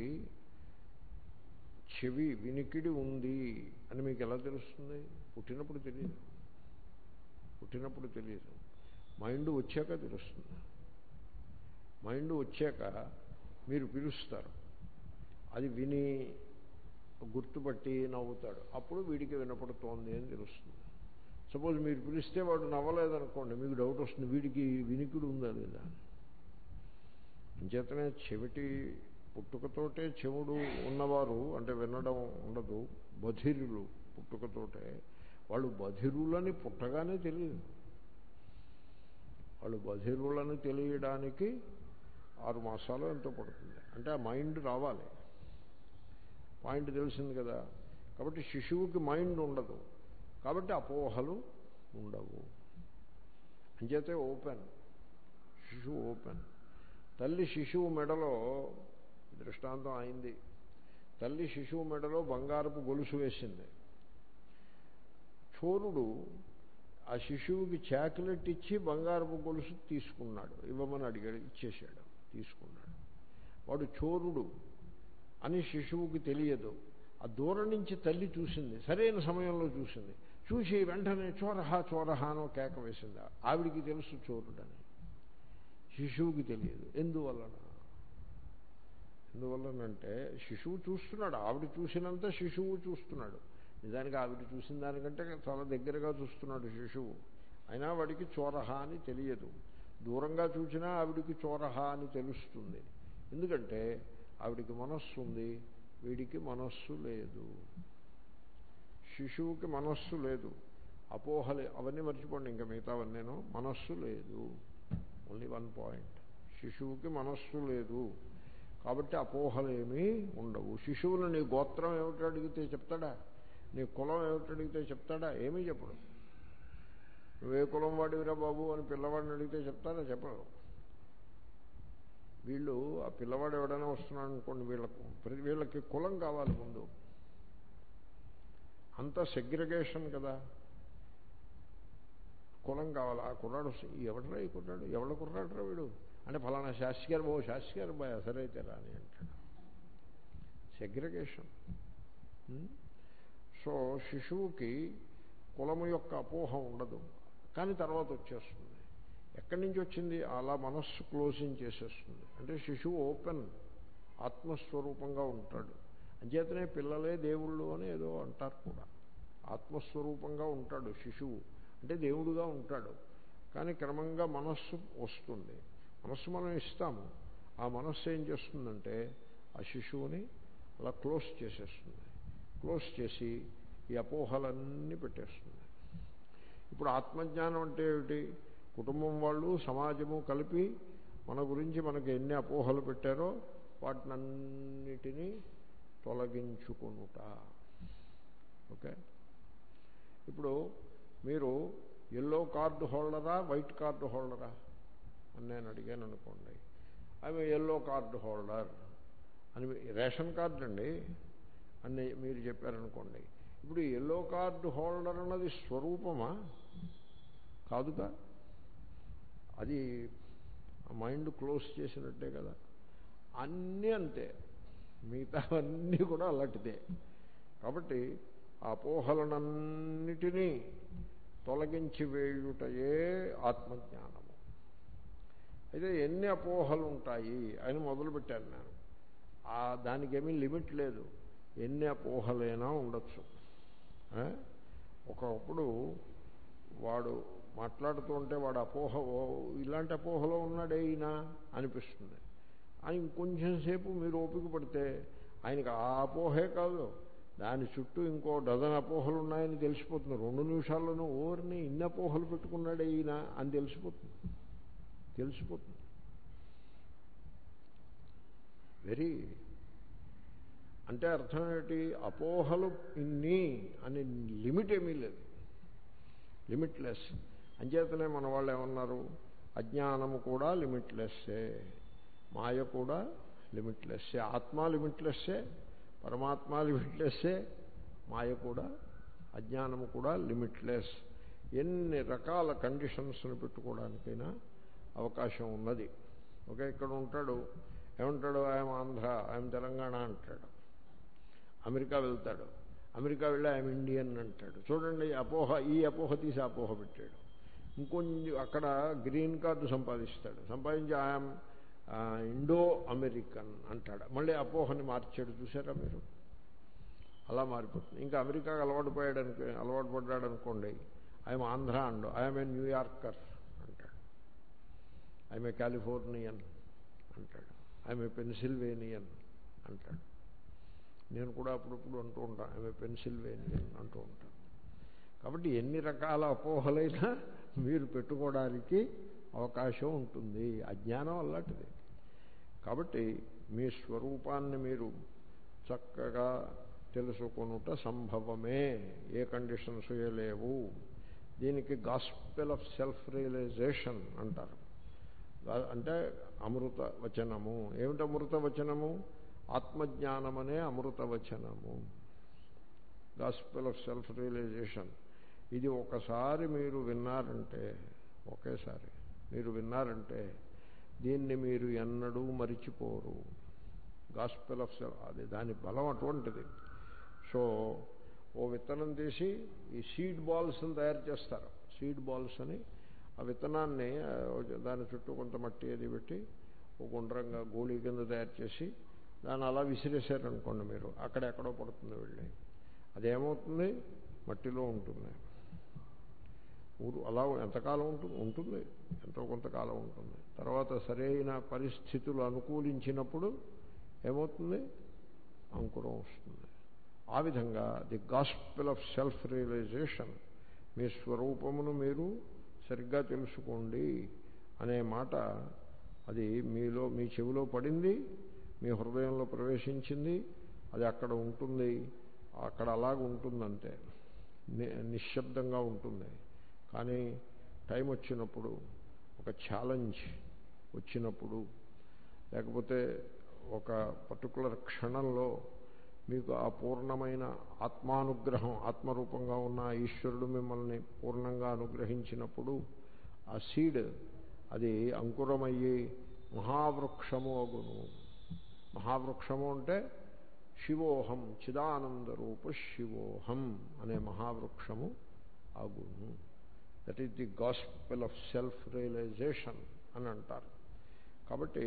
చెవి వినికిడి ఉంది అని మీకు ఎలా తెలుస్తుంది పుట్టినప్పుడు తెలియదు పుట్టినప్పుడు తెలియదు మైండ్ వచ్చాక తెలుస్తుంది మైండ్ వచ్చాక మీరు పిలుస్తారు అది విని గుర్తుపట్టి నవ్వుతాడు అప్పుడు వీడికి వినపడుతోంది అని తెలుస్తుంది సపోజ్ మీరు పిలిస్తే వాడు నవ్వలేదనుకోండి మీకు డౌట్ వస్తుంది వీడికి వినికిడి ఉందా లేదా అంచేతనే చెవిటి పుట్టుకతోటే చెవుడు ఉన్నవారు అంటే వినడం ఉండదు బధిరులు పుట్టుకతోటే వాళ్ళు బధిరులని పుట్టగానే తెలియదు వాళ్ళు బధిరులని తెలియడానికి ఆరు మాసాలు ఎంతో పడుతుంది అంటే ఆ మైండ్ రావాలి పాయింట్ తెలిసింది కదా కాబట్టి శిశువుకి మైండ్ ఉండదు కాబట్టి అపోహలు ఉండవు అంచేతే ఓపెన్ శిశువు ఓపెన్ తల్లి శిశువు మెడలో దృష్టాంతం అయింది తల్లి శిశువు మెడలో బంగారపు గొలుసు వేసింది చోరుడు ఆ శిశువుకి చాక్లెట్ ఇచ్చి బంగారపు గొలుసు తీసుకున్నాడు ఇవ్వమని అడిగాడు ఇచ్చేశాడు తీసుకున్నాడు వాడు చోరుడు అని శిశువుకి తెలియదు ఆ దూరం నుంచి తల్లి చూసింది సరైన సమయంలో చూసింది చూసి వెంటనే చోరహా చోరహా అనో కేక వేసింది ఆవిడికి తెలుసు చోరుడని శిశువుకి తెలియదు ఎందువలన ఎందువల్లనంటే శిశువు చూస్తున్నాడు ఆవిడ చూసినంత శిశువు చూస్తున్నాడు నిజానికి ఆవిడ చూసిన దానికంటే చాలా దగ్గరగా చూస్తున్నాడు శిశువు అయినా వాడికి చోరహ అని తెలియదు దూరంగా చూసినా ఆవిడికి చోరహ అని తెలుస్తుంది ఎందుకంటే ఆవిడికి మనస్సు ఉంది వీడికి మనస్సు లేదు శిశువుకి మనస్సు లేదు అపోహలు అవన్నీ మర్చిపోండి ఇంకా మిగతావన్నీను మనస్సు లేదు ఓన్లీ వన్ పాయింట్ శిశువుకి మనస్సు లేదు కాబట్టి అపోహలు ఏమీ ఉండవు శిశువులు నీ గోత్రం ఏమిటో అడిగితే చెప్తాడా నీ కులం ఏమిటో అడిగితే చెప్తాడా ఏమీ చెప్పడు నువ్వే కులం వాడివిరా బాబు అని పిల్లవాడిని అడిగితే చెప్తారా చెప్పడు వీళ్ళు ఆ పిల్లవాడు ఎవడైనా వస్తున్నాడు అనుకోండి వీళ్ళకు ప్రతి వీళ్ళకి కులం కావాలి ముందు అంత సెగ్రిగేషన్ కదా కులం కావాలి ఆ కుర్రాడు ఎవడరా ఈ కుర్రాడు ఎవడ కుర్రాడురా వీడు అంటే ఫలానా శాస్త్రి గారు ఓ శాస్త్రి గారు బాయ్ అసలైతే రాని అంటాడు సెగ్రిగేషన్ సో శిశువుకి కులము యొక్క అపోహ ఉండదు కానీ తర్వాత వచ్చేస్తుంది ఎక్కడి నుంచి వచ్చింది అలా మనస్సు క్లోజింగ్ చేసేస్తుంది అంటే శిశువు ఓపెన్ ఆత్మస్వరూపంగా ఉంటాడు అంచేతనే పిల్లలే దేవుళ్ళు అని ఏదో అంటారు కూడా ఆత్మస్వరూపంగా ఉంటాడు శిశువు అంటే దేవుడుగా ఉంటాడు కానీ క్రమంగా మనస్సు వస్తుంది మనస్సు మనం ఇస్తాము ఆ మనస్సు ఏం చేస్తుందంటే ఆ శిశువుని అలా క్లోజ్ చేసేస్తుంది క్లోజ్ చేసి ఈ అపోహలన్నీ పెట్టేస్తుంది ఇప్పుడు ఆత్మజ్ఞానం అంటే ఏమిటి కుటుంబం వాళ్ళు సమాజము కలిపి మన గురించి మనకి ఎన్ని అపోహలు పెట్టారో వాటినన్నిటినీ తొలగించుకొనుట ఓకే ఇప్పుడు మీరు ఎల్లో కార్డు హోల్డరా వైట్ కార్డు హోల్డరా అని నేను అడిగాను అనుకోండి ఆమె ఎల్లో కార్డు హోల్డర్ అని రేషన్ కార్డు అండి అని మీరు చెప్పారనుకోండి ఇప్పుడు ఎల్లో కార్డు హోల్డర్ అన్నది స్వరూపమా కాదుగా అది మైండ్ క్లోజ్ చేసినట్టే కదా అన్నీ అంతే మిగతావన్నీ కూడా అలాంటిదే కాబట్టి ఆ అపోహలనన్నిటినీ తొలగించి వేయుటయే ఆత్మజ్ఞానము అయితే ఎన్ని అపోహలు ఉంటాయి అని మొదలుపెట్టాను నేను ఆ దానికేమీ లిమిట్ లేదు ఎన్ని అపోహలైనా ఉండొచ్చు ఒకప్పుడు వాడు మాట్లాడుతూ ఉంటే వాడు అపోహ ఇలాంటి అపోహలో ఉన్నాడే ఈయన అనిపిస్తుంది అని ఇంకొంచెం సేపు మీరు ఓపిక పడితే ఆయనకి ఆ అపోహే కాదు దాని చుట్టూ ఇంకో డజన్ అపోహలు ఉన్నాయని తెలిసిపోతుంది రెండు నిమిషాల్లోనూ ఓరిని ఇన్ని అపోహలు పెట్టుకున్నాడే ఈయన అని తెలిసిపోతుంది తెలిసిపోతుంది వెరీ అంటే అర్థం ఏంటి అపోహలు ఇన్ని అని లిమిట్ ఏమీ లేదు లిమిట్లెస్ అంచేతనే మన వాళ్ళు ఏమన్నారు అజ్ఞానము కూడా లిమిట్లెస్సే మాయ కూడా లిమిట్లెస్సే ఆత్మ లిమిట్లెస్సే పరమాత్మ లిమిట్లెస్సే మాయ కూడా అజ్ఞానము కూడా లిమిట్లెస్ ఎన్ని రకాల కండిషన్స్ని పెట్టుకోవడానికైనా అవకాశం ఉన్నది ఓకే ఇక్కడ ఉంటాడు ఏమంటాడు ఆయన ఆంధ్ర ఆయన తెలంగాణ అంటాడు అమెరికా వెళ్తాడు అమెరికా వెళ్ళి ఆయన ఇండియన్ అంటాడు చూడండి అపోహ ఈ అపోహ తీసి అపోహ పెట్టాడు ఇంకొంచెం అక్కడ గ్రీన్ కార్డు సంపాదిస్తాడు సంపాదించి ఆయన ఇండో అమెరికన్ అంటాడు మళ్ళీ అపోహని మార్చాడు చూసారా మీరు అలా మారిపోతుంది ఇంకా అమెరికాకు అలవాటు పోయాడనుకో అలవాటు పడ్డాడు అనుకోండి ఆయన Andhra and I'm a New Yorker అంటాడు ఐఎమ్ ఏ కాలిఫోర్నియన్ అంటాడు ఐఎమ్ ఏ పెన్సిల్వేనియన్ అంటాడు నేను కూడా అప్పుడప్పుడు అంటూ ఉంటాను ఐఎమ్ ఏ పెన్సిల్వేనియన్ అంటూ ఉంటాను కాబట్టి ఎన్ని రకాల అపోహలైనా మీరు పెట్టుకోవడానికి అవకాశం ఉంటుంది అజ్ఞానం అలాంటిది కాబట్టి మీ స్వరూపాన్ని మీరు చక్కగా తెలుసుకొనుట సంభవమే ఏ కండిషన్స్ ఏ లేవు దీనికి గాస్పెల్ ఆఫ్ సెల్ఫ్ రియలైజేషన్ అంటారు అంటే అమృత వచనము ఏమిటి అమృత వచనము ఆత్మజ్ఞానమనే అమృత వచనము గాస్పెల్ ఆఫ్ సెల్ఫ్ రియలైజేషన్ ఇది ఒకసారి మీరు విన్నారంటే ఒకేసారి మీరు విన్నారంటే దీన్ని మీరు ఎన్నడూ మరిచిపోరు గాస్పెల్ ఆఫ్ సెల్ఫ్ అది దాని బలం అటువంటిది సో ఓ విత్తనం తీసి ఈ సీడ్ బాల్స్ని తయారు చేస్తారు సీడ్ బాల్స్ అని ఆ విత్తనాన్ని దాని చుట్టూ కొంత మట్టి అది పెట్టి ఒక గుండ్రంగా గోళీ కింద తయారు చేసి దాన్ని అలా విసిరేశారనుకోండి మీరు అక్కడెక్కడో పడుతుంది వెళ్ళి అదేమవుతుంది మట్టిలో ఉంటుంది ఊరు అలా ఎంతకాలం ఉంటుంది ఉంటుంది ఎంతో కొంతకాలం ఉంటుంది తర్వాత సరైన పరిస్థితులు అనుకూలించినప్పుడు ఏమవుతుంది అంకురం వస్తుంది ఆ విధంగా the gospel of self realisation మీ స్వరూపమును మీరు సరిగ్గా తెలుసుకోండి అనే మాట అది మీలో మీ చెవిలో పడింది మీ హృదయంలో ప్రవేశించింది అది అక్కడ ఉంటుంది అక్కడ అలాగ ఉంటుందంటే నిశ్శబ్దంగా ఉంటుంది కానీ టైం వచ్చినప్పుడు ఒక ఛాలెంజ్ వచ్చినప్పుడు లేకపోతే ఒక పర్టికులర్ క్షణంలో మీకు ఆ పూర్ణమైన ఆత్మానుగ్రహం ఆత్మరూపంగా ఉన్న ఈశ్వరుడు మిమ్మల్ని పూర్ణంగా అనుగ్రహించినప్పుడు ఆ సీడ్ అది అంకురమయ్యి మహావృక్షము అగును మహావృక్షము అంటే శివోహం చిదానంద రూప శివోహం అనే మహావృక్షము అగును that is the gospel of self realisation అని అంటారు కాబట్టి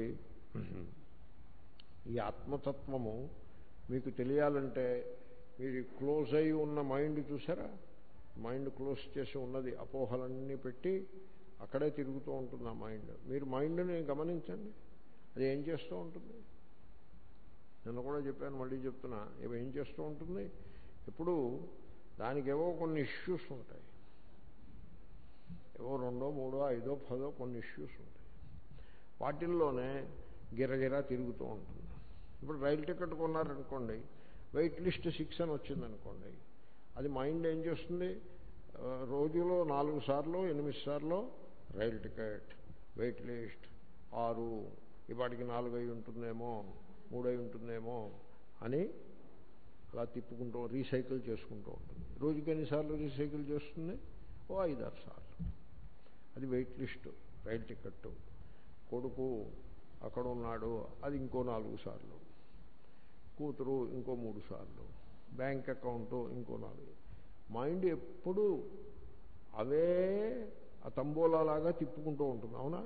ఈ ఆత్మతత్వము మీకు తెలియాలంటే మీరు క్లోజ్ అయి ఉన్న మైండ్ చూసారా మైండ్ క్లోజ్ చేసి ఉన్నది అపోహలన్నీ పెట్టి అక్కడే తిరుగుతూ ఉంటుంది ఆ మైండ్ మీరు మైండ్ని గమనించండి అది ఏం చేస్తూ ఉంటుంది నేను కూడా చెప్పాను మళ్ళీ చెప్తున్నా ఇవి ఏం చేస్తూ ఉంటుంది ఇప్పుడు దానికేవో కొన్ని ఇష్యూస్ ఉంటాయి ఏవో రెండో మూడో ఐదో పదో కొన్ని ఇష్యూస్ ఉంటాయి వాటిల్లోనే గిరగిరా తిరుగుతూ ఉంటుంది ఇప్పుడు రైలు టికెట్ కొన్నారనుకోండి వెయిట్ లిస్ట్ సిక్స్ అని వచ్చిందనుకోండి అది మైండ్ ఏం చేస్తుంది రోజులో నాలుగు సార్లు ఎనిమిది సార్లు రైలు టికెట్ వెయిట్ లిస్ట్ ఆరు ఇవాటికి నాలుగు అయి ఉంటుందేమో మూడై ఉంటుందేమో అని అలా తిప్పుకుంటూ రీసైకిల్ చేసుకుంటూ ఉంటుంది రోజుకి ఎన్నిసార్లు రీసైకిల్ చేస్తుంది ఓ ఐదారు సార్లు అది వెయిట్ లిస్టు రైలు టికెట్టు కొడుకు అక్కడ ఉన్నాడు అది ఇంకో నాలుగు సార్లు కూతురు ఇంకో మూడు సార్లు బ్యాంక్ అకౌంటు ఇంకో నాలుగు మైండ్ ఎప్పుడు అవే ఆ తంబోలాగా తిప్పుకుంటూ ఉంటుంది అవునా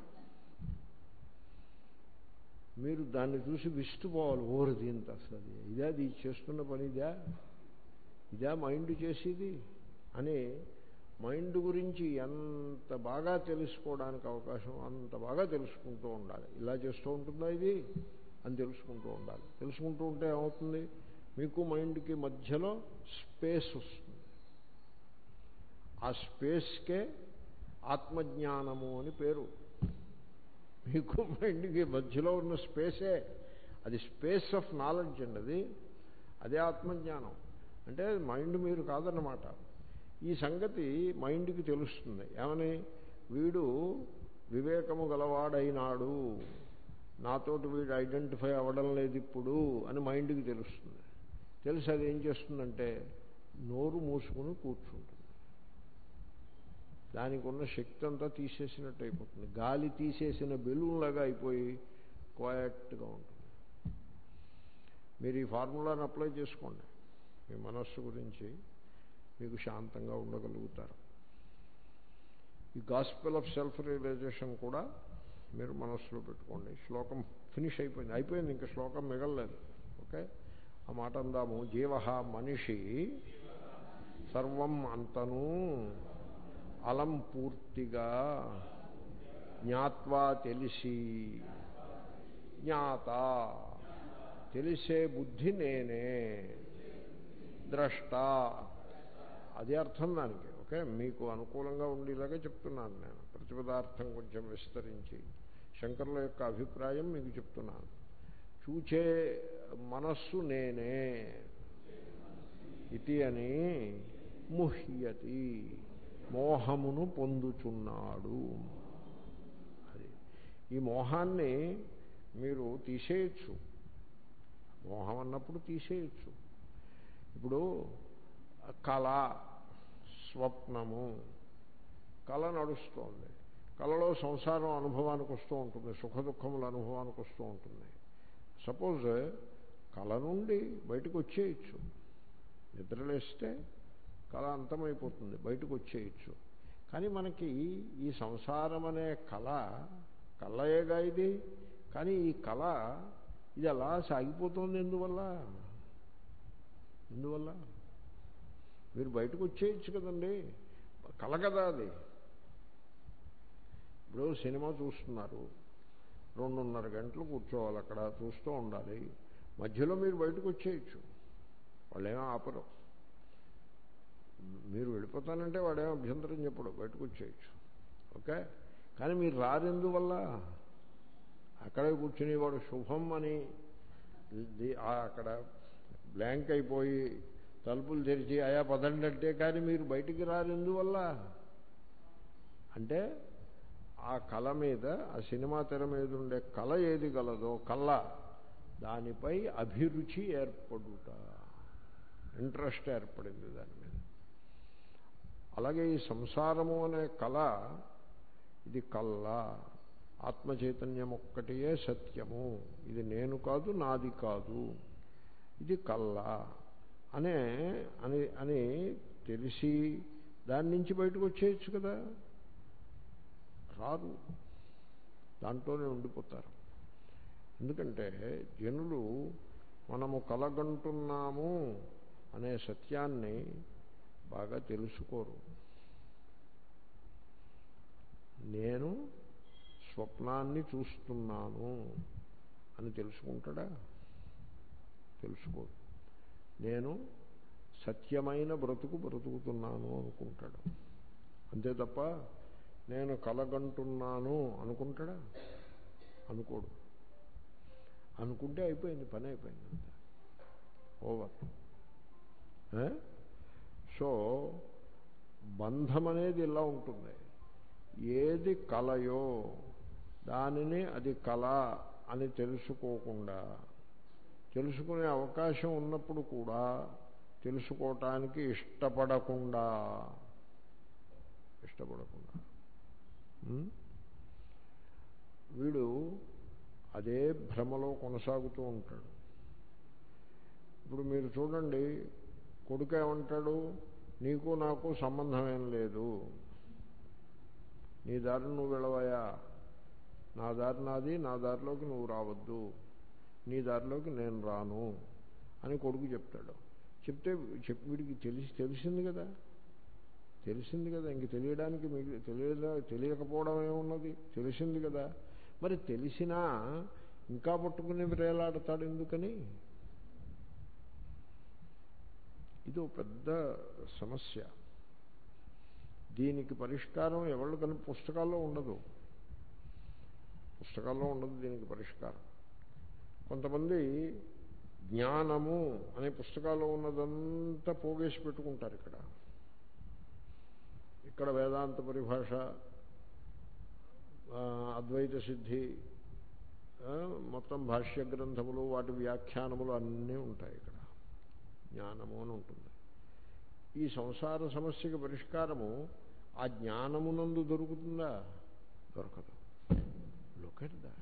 మీరు దాన్ని చూసి విస్తుపోవాలి ఓరు దీంత అసలు ఇదే అది చేస్తున్న పని ఇదా ఇదా మైండ్ చేసేది అని మైండ్ గురించి ఎంత బాగా తెలుసుకోవడానికి అవకాశం అంత బాగా తెలుసుకుంటూ ఉండాలి ఇలా చేస్తూ ఉంటుందా ఇది అని తెలుసుకుంటూ ఉండాలి తెలుసుకుంటూ ఉంటే ఏమవుతుంది మీకు మైండ్కి మధ్యలో స్పేస్ వస్తుంది ఆ స్పేస్కే ఆత్మజ్ఞానము అని పేరు మీకు మైండ్కి మధ్యలో ఉన్న స్పేసే అది స్పేస్ ఆఫ్ నాలెడ్జ్ అండి అది అదే ఆత్మజ్ఞానం అంటే మైండ్ మీరు కాదన్నమాట ఈ సంగతి మైండ్కి తెలుస్తుంది ఏమని వీడు వివేకము గలవాడైనాడు నాతోటి వీడు ఐడెంటిఫై అవ్వడం లేదు ఇప్పుడు అని మైండ్కి తెలుస్తుంది తెలిసి అది ఏం చేస్తుందంటే నోరు మూసుకుని కూర్చుంటుంది దానికి ఉన్న శక్తి అంతా తీసేసినట్టు అయిపోతుంది గాలి తీసేసిన బెలూన్లాగా అయిపోయి క్వయట్గా ఉంటుంది మీరు ఈ ఫార్ములాను అప్లై చేసుకోండి మీ మనస్సు గురించి మీకు శాంతంగా ఉండగలుగుతారు ఈ గాస్పెల్ ఆఫ్ సెల్ఫ్ రియలైజేషన్ కూడా మీరు మనస్సులో పెట్టుకోండి శ్లోకం ఫినిష్ అయిపోయింది అయిపోయింది ఇంకా శ్లోకం మిగలలేదు ఓకే ఆ మాట అందాము జీవ మనిషి సర్వం అంతను అలం పూర్తిగా జ్ఞాత్వా తెలిసి జ్ఞాత తెలిసే బుద్ధి నేనే ద్రష్ట అది అర్థం దానికి ఓకే మీకు అనుకూలంగా ఉండేలాగా చెప్తున్నాను నేను ప్రతిపదార్థం కొంచెం విస్తరించి శంకరుల యొక్క అభిప్రాయం మీకు చెప్తున్నాను చూచే మనస్సు నేనే ఇది అని ముహ్యతి మోహమును పొందుచున్నాడు అది ఈ మోహాన్ని మీరు తీసేయచ్చు మోహం అన్నప్పుడు తీసేయచ్చు ఇప్పుడు కళ స్వప్నము కళ నడుస్తోంది కళలో సంసారం అనుభవానికి వస్తూ ఉంటుంది సుఖ దుఃఖముల అనుభవానికి వస్తూ ఉంటుంది సపోజ్ కళ నుండి బయటకు వచ్చేయచ్చు నిద్రలేస్తే కళ అంతమైపోతుంది బయటకు వచ్చేయచ్చు కానీ మనకి ఈ సంసారం అనే కళ కళయేగా ఇది కానీ ఈ కళ ఇది అలా సాగిపోతుంది ఎందువల్ల ఎందువల్ల మీరు బయటకు వచ్చేయచ్చు కదండి కళ కదా అది ఇప్పుడు సినిమా చూస్తున్నారు రెండున్నర గంటలు కూర్చోవాలి అక్కడ చూస్తూ ఉండాలి మధ్యలో మీరు బయటకు వచ్చేయచ్చు వాళ్ళేమో ఆపరు మీరు వెళ్ళిపోతానంటే వాడేమో అభ్యంతరం చెప్పడు బయటకు వచ్చేయచ్చు ఓకే కానీ మీరు రారెందువల్ల అక్కడే కూర్చుని వాడు శుభం అని అక్కడ బ్లాంక్ అయిపోయి తలుపులు తెరిచి ఆయా పదండి అంటే కానీ మీరు బయటికి రారెందువల్ల అంటే ఆ కళ మీద ఆ సినిమా తెర మీద ఉండే కళ ఏది గలదో కళ దానిపై అభిరుచి ఏర్పడుట ఇంట్రెస్ట్ ఏర్పడింది దాని మీద అలాగే ఈ సంసారము అనే కళ ఇది కళ్ళ ఆత్మచైతన్యం ఒక్కటియే సత్యము ఇది నేను కాదు నాది కాదు ఇది కళ్ళ అనే అని అని తెలిసి దాని నుంచి బయటకు వచ్చేయచ్చు కదా రాదు దాంట్లోనే ఉండిపోతారు ఎందుకంటే జనులు మనము కలగంటున్నాము అనే సత్యాన్ని బాగా తెలుసుకోరు నేను స్వప్నాన్ని చూస్తున్నాను అని తెలుసుకుంటాడా తెలుసుకోడు నేను సత్యమైన బ్రతుకు బ్రతుకుతున్నాను అనుకుంటాడు అంతే తప్ప నేను కలగంటున్నాను అనుకుంటాడా అనుకోడు అనుకుంటే అయిపోయింది పని అయిపోయింది అంతే ఓవర్ సో బంధం అనేది ఇలా ఉంటుంది ఏది కలయో దానిని అది కళ అని తెలుసుకోకుండా తెలుసుకునే అవకాశం ఉన్నప్పుడు కూడా తెలుసుకోవటానికి ఇష్టపడకుండా ఇష్టపడకుండా వీడు అదే భ్రమలో కొనసాగుతూ ఉంటాడు ఇప్పుడు మీరు చూడండి కొడుకు ఏమంటాడు నీకు నాకు సంబంధం ఏం లేదు నీ దారి నువ్వు వెళ్ళవయా నా దారి నాది నా దారిలోకి నువ్వు రావద్దు నీ దారిలోకి నేను రాను అని కొడుకు చెప్తాడు చెప్తే చెప్పి వీడికి తెలిసి తెలిసింది కదా తెలిసింది కదా ఇంక తెలియడానికి మీకు తెలియదా తెలియకపోవడం ఏమున్నది తెలిసింది కదా మరి తెలిసినా ఇంకా పట్టుకుని వేలాడతాడు ఎందుకని ఇది పెద్ద సమస్య దీనికి పరిష్కారం ఎవరు కని పుస్తకాల్లో ఉండదు పుస్తకాల్లో ఉండదు దీనికి పరిష్కారం కొంతమంది జ్ఞానము అనే పుస్తకాల్లో ఉన్నదంతా పోగేసి పెట్టుకుంటారు ఇక్కడ ఇక్కడ వేదాంత పరిభాష ఆ, అద్వైత సిద్ధి ఆ, మొత్తం భాష్య గ్రంథములు వాటి వ్యాఖ్యానములు అన్నీ ఉంటాయి ఇక్కడ జ్ఞానము అని ఉంటుంది ఈ సంసార సమస్యకి పరిష్కారము ఆ జ్ఞానమునందు దొరుకుతుందా దొరకదు లుక్ ఎట్ దాట్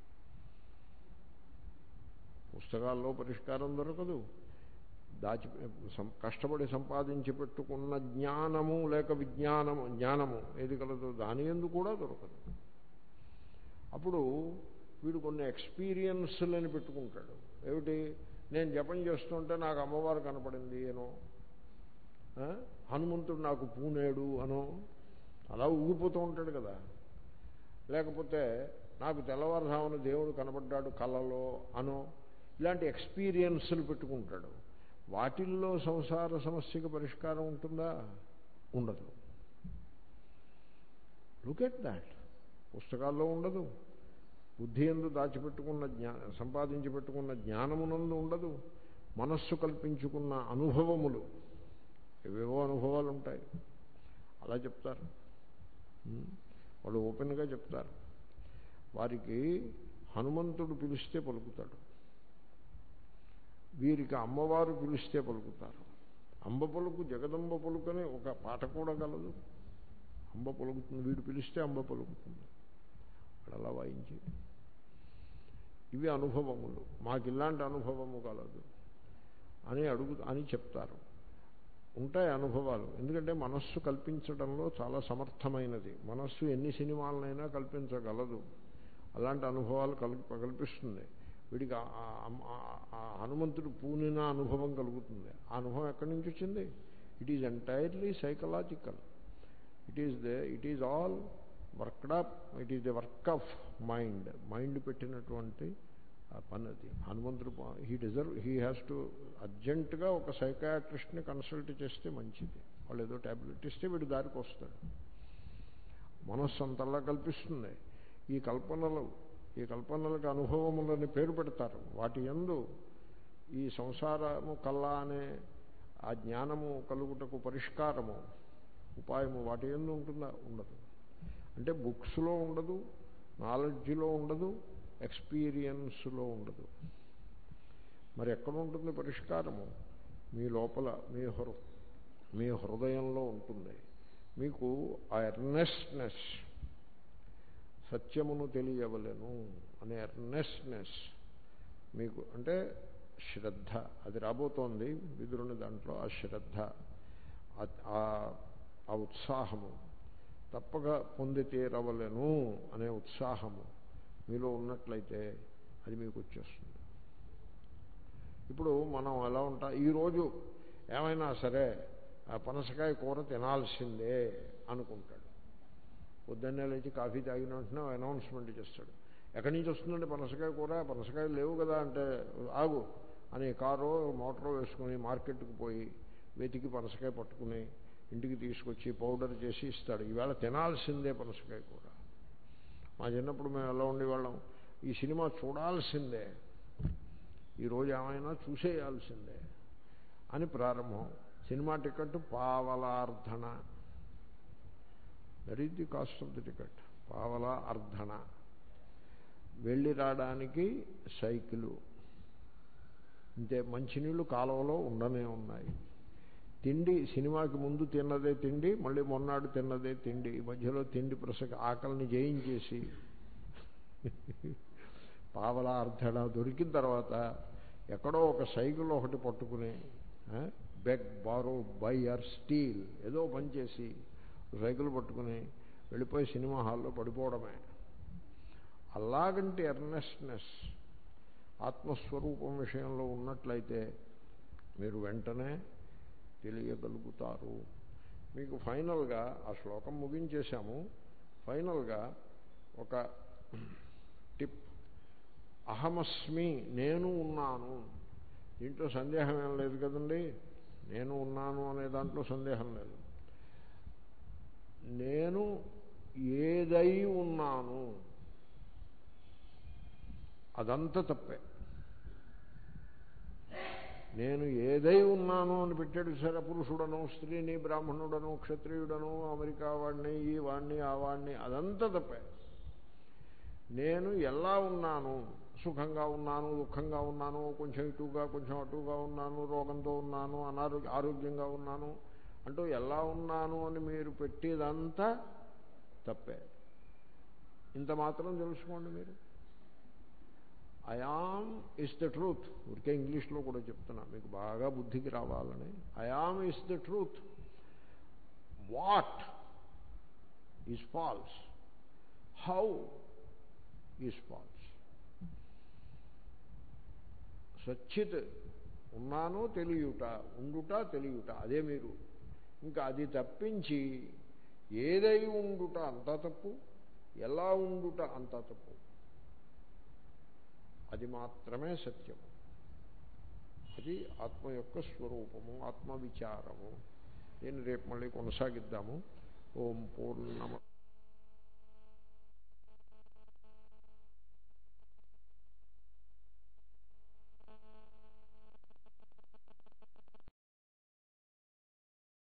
పుస్తకాల్లో పరిష్కారం దొరకదు దాచి సం- కష్టపడి సంపాదించి పెట్టుకున్న జ్ఞానము లేక విజ్ఞానము జ్ఞానము ఏది కలదో దాని ఎందు కూడా దొరకదు అప్పుడు వీడు కొన్ని ఎక్స్పీరియన్స్లని పెట్టుకుంటాడు ఏమిటి నేను జపం చేస్తుంటే నాకు అమ్మవారు కనపడింది అనో ఆ? హనుమంతుడు నాకు పూనేడు అనో అలా ఊగిపోతూ ఉంటాడు కదా లేకపోతే నాకు తెల్లవారుజామున దేవుడు కనబడ్డాడు కళ్ళలో అనో ఇలాంటి ఎక్స్పీరియన్స్లు పెట్టుకుంటాడు వాటిల్లో సంసార సమస్యకి పరిష్కారం ఉంటుందా ఉండదు లుక్ ఎట్ దాట్ పుస్తకాల్లో ఉండదు బుద్ధి ఎందు దాచిపెట్టుకున్న జ్ఞా సంపాదించి పెట్టుకున్న జ్ఞానమునందు ఉండదు మనస్సు కల్పించుకున్న అనుభవములు ఏవేవో అనుభవాలు ఉంటాయి అలా చెప్తారు ఉం? వాళ్ళు ఓపెన్గా చెప్తారు వారికి హనుమంతుడు పిలిస్తే పలుకుతాడు వీరికి అమ్మవారు పిలిస్తే పలుకుతారు అంబ పలుకు జగదంబ పలుకని ఒక పాట కూడా కలదు అంబ పలుకుతుంది వీడు పిలిస్తే అంబ పలుకుతుంది వాడు అలా వాయించి ఇవి అనుభవములు మాకు ఇలాంటి అనుభవము కలదు అని అడుగు అని చెప్తారు ఉంటాయి అనుభవాలు ఎందుకంటే మనస్సు కల్పించడంలో చాలా సమర్థమైనది మనస్సు ఎన్ని సినిమాలనైనా కల్పించగలదు అలాంటి అనుభవాలు కల్ప కల్పిస్తుంది వీడికి ఆ- ఆ- ఆ- ఆ హనుమంతుడు పూనిన అనుభవం కలుగుతుంది ఆ అనుభవం ఎక్కడి నుంచి వచ్చింది it is entirely psychological it is the it is all worked up it is the work of mind mind పెట్టినటువంటి ఆ పని అది హనుమంతుడు he deserve he has to అర్జెంటుగా ఒక సైకాట్రిస్ట్ని కన్సల్ట్ చేస్తే మంచిది వాళ్ళు ఏదో ట్యాబ్లెట్ ఇస్తే వీడు దారికి వస్తాడు మనస్సు అంతలా కల్పిస్తుంది ఈ కల్పనలు ఈ కల్పనలకు అనుభవములని పేరు పెడతారు వాటి యందు ఈ సంసారము కల్లా అనే ఆ జ్ఞానము కలుగుటకు పరిష్కారము ఉపాయము వాటి ఎందు ఉంటుందా ఉండదు అంటే బుక్స్లో ఉండదు నాలెడ్జ్లో ఉండదు ఎక్స్పీరియన్స్లో ఉండదు మరి ఎక్కడ ఉంటుంది పరిష్కారము మీ లోపల మీ హృ మీ హృదయంలో ఉంటుంది మీకు ఆ ఎర్నెస్నెస్ సత్యమును తెలియవలెను అనే ఎర్నెస్నెస్ మీకు అంటే శ్రద్ధ అది రాబోతోంది విదురుని దాంట్లో ఆ శ్రద్ధ ఆ- ఆ- ఆ ఉత్సాహము తప్పక పొంది తీరవలెను అనే ఉత్సాహము మీలో ఉన్నట్లయితే అది మీకు వచ్చేస్తుంది ఇప్పుడు మనం ఎలా ఉంటా ఈరోజు ఏమైనా సరే ఆ పనసకాయ కూర తినాల్సిందే అనుకుంటాడు పొద్దున్నే లేచి కాఫీ తాగిన వెంటనే అనౌన్స్మెంట్ చేస్తాడు ఎక్కడి నుంచి వస్తుందండి పనసకాయ కూర పనసకాయలు లేవు కదా అంటే ఆగు అని కారు మోటార్ వేసుకుని మార్కెట్కి పోయి వెతికి పనసకాయ పట్టుకుని ఇంటికి తీసుకొచ్చి పౌడర్ చేసి ఇస్తాడు ఈవేళ తినాల్సిందే పనసకాయ కూర మా చిన్నప్పుడు మేము ఎలా ఉండేవాళ్ళం ఈ సినిమా చూడాల్సిందే ఈరోజు ఏమైనా చూసేయాల్సిందే అని ప్రారంభం సినిమా టికెట్ పావలార్ధన that is the cost of the ticket పావలా అర్ధన వెళ్ళి రావడానికి సైకిలు ఇంతే మంచినీళ్ళు కాలువలో ఉండనే ఉన్నాయి తిండి సినిమాకి ముందు తిన్నదే తిండి మళ్ళీ మొన్నాడు తిన్నదే తిండి ఈ మధ్యలో తిండి ప్రసక ఆకలిని జయించేసి పావలా అర్ధన దొరికిన తర్వాత ఎక్కడో ఒక సైకిల్ ఒకటి పట్టుకుని beg borrow by or steal ఏదో పని చేసి సైకిల్ పట్టుకుని వెళ్ళిపోయి సినిమా హాల్లో పడిపోవడమే అలాగంటి ఎర్నెస్నెస్ ఆత్మస్వరూపం విషయంలో ఉన్నట్లయితే మీరు వెంటనే తెలియగలుగుతారు మీకు ఫైనల్గా ఆ శ్లోకం ముగించేశాము ఫైనల్గా ఒక టిప్ అహమస్మి నేను ఉన్నాను దీంట్లో సందేహం ఏం లేదు కదండి నేను ఉన్నాను అనే దాంట్లో సందేహం లేదు నేను ఏదై ఉన్నాను అదంతా తప్పే నేను ఏదై ఉన్నాను అని పెట్టాడు సరే పురుషుడను స్త్రీని బ్రాహ్మణుడను క్షత్రియుడను అమెరికా వాడిని ఈ వాడిని ఆ వాడిని అదంతా తప్పే నేను ఎలా ఉన్నాను సుఖంగా ఉన్నాను దుఃఖంగా ఉన్నాను కొంచెం ఇటుగా కొంచెం అటుగా ఉన్నాను రోగంతో ఉన్నాను అనారోగ్య ఆరోగ్యంగా ఉన్నాను అంటూ ఎలా ఉన్నాను అని మీరు పెట్టేదంతా తప్పే ఇంత మాత్రం తెలుసుకోండి మీరు అయామ్ ఇస్ ద ట్రూత్ ఊరికే ఇంగ్లీష్లో కూడా చెప్తున్నా మీకు బాగా బుద్ధికి రావాలని I am is the truth what is false how is false సచ్చిత్ ఉన్నాను తెలియుట ఉండుట తెలియుట అదే మీరు ఇంకా అది తప్పించి ఏదై ఉండుట అంతా తప్పు ఎలా ఉండుట అంతా తప్పు అది మాత్రమే సత్యము అది ఆత్మ యొక్క స్వరూపము ఆత్మ విచారము దీన్ని రేపు మళ్ళీ కొనసాగిద్దాము ఓం పూర్ణమ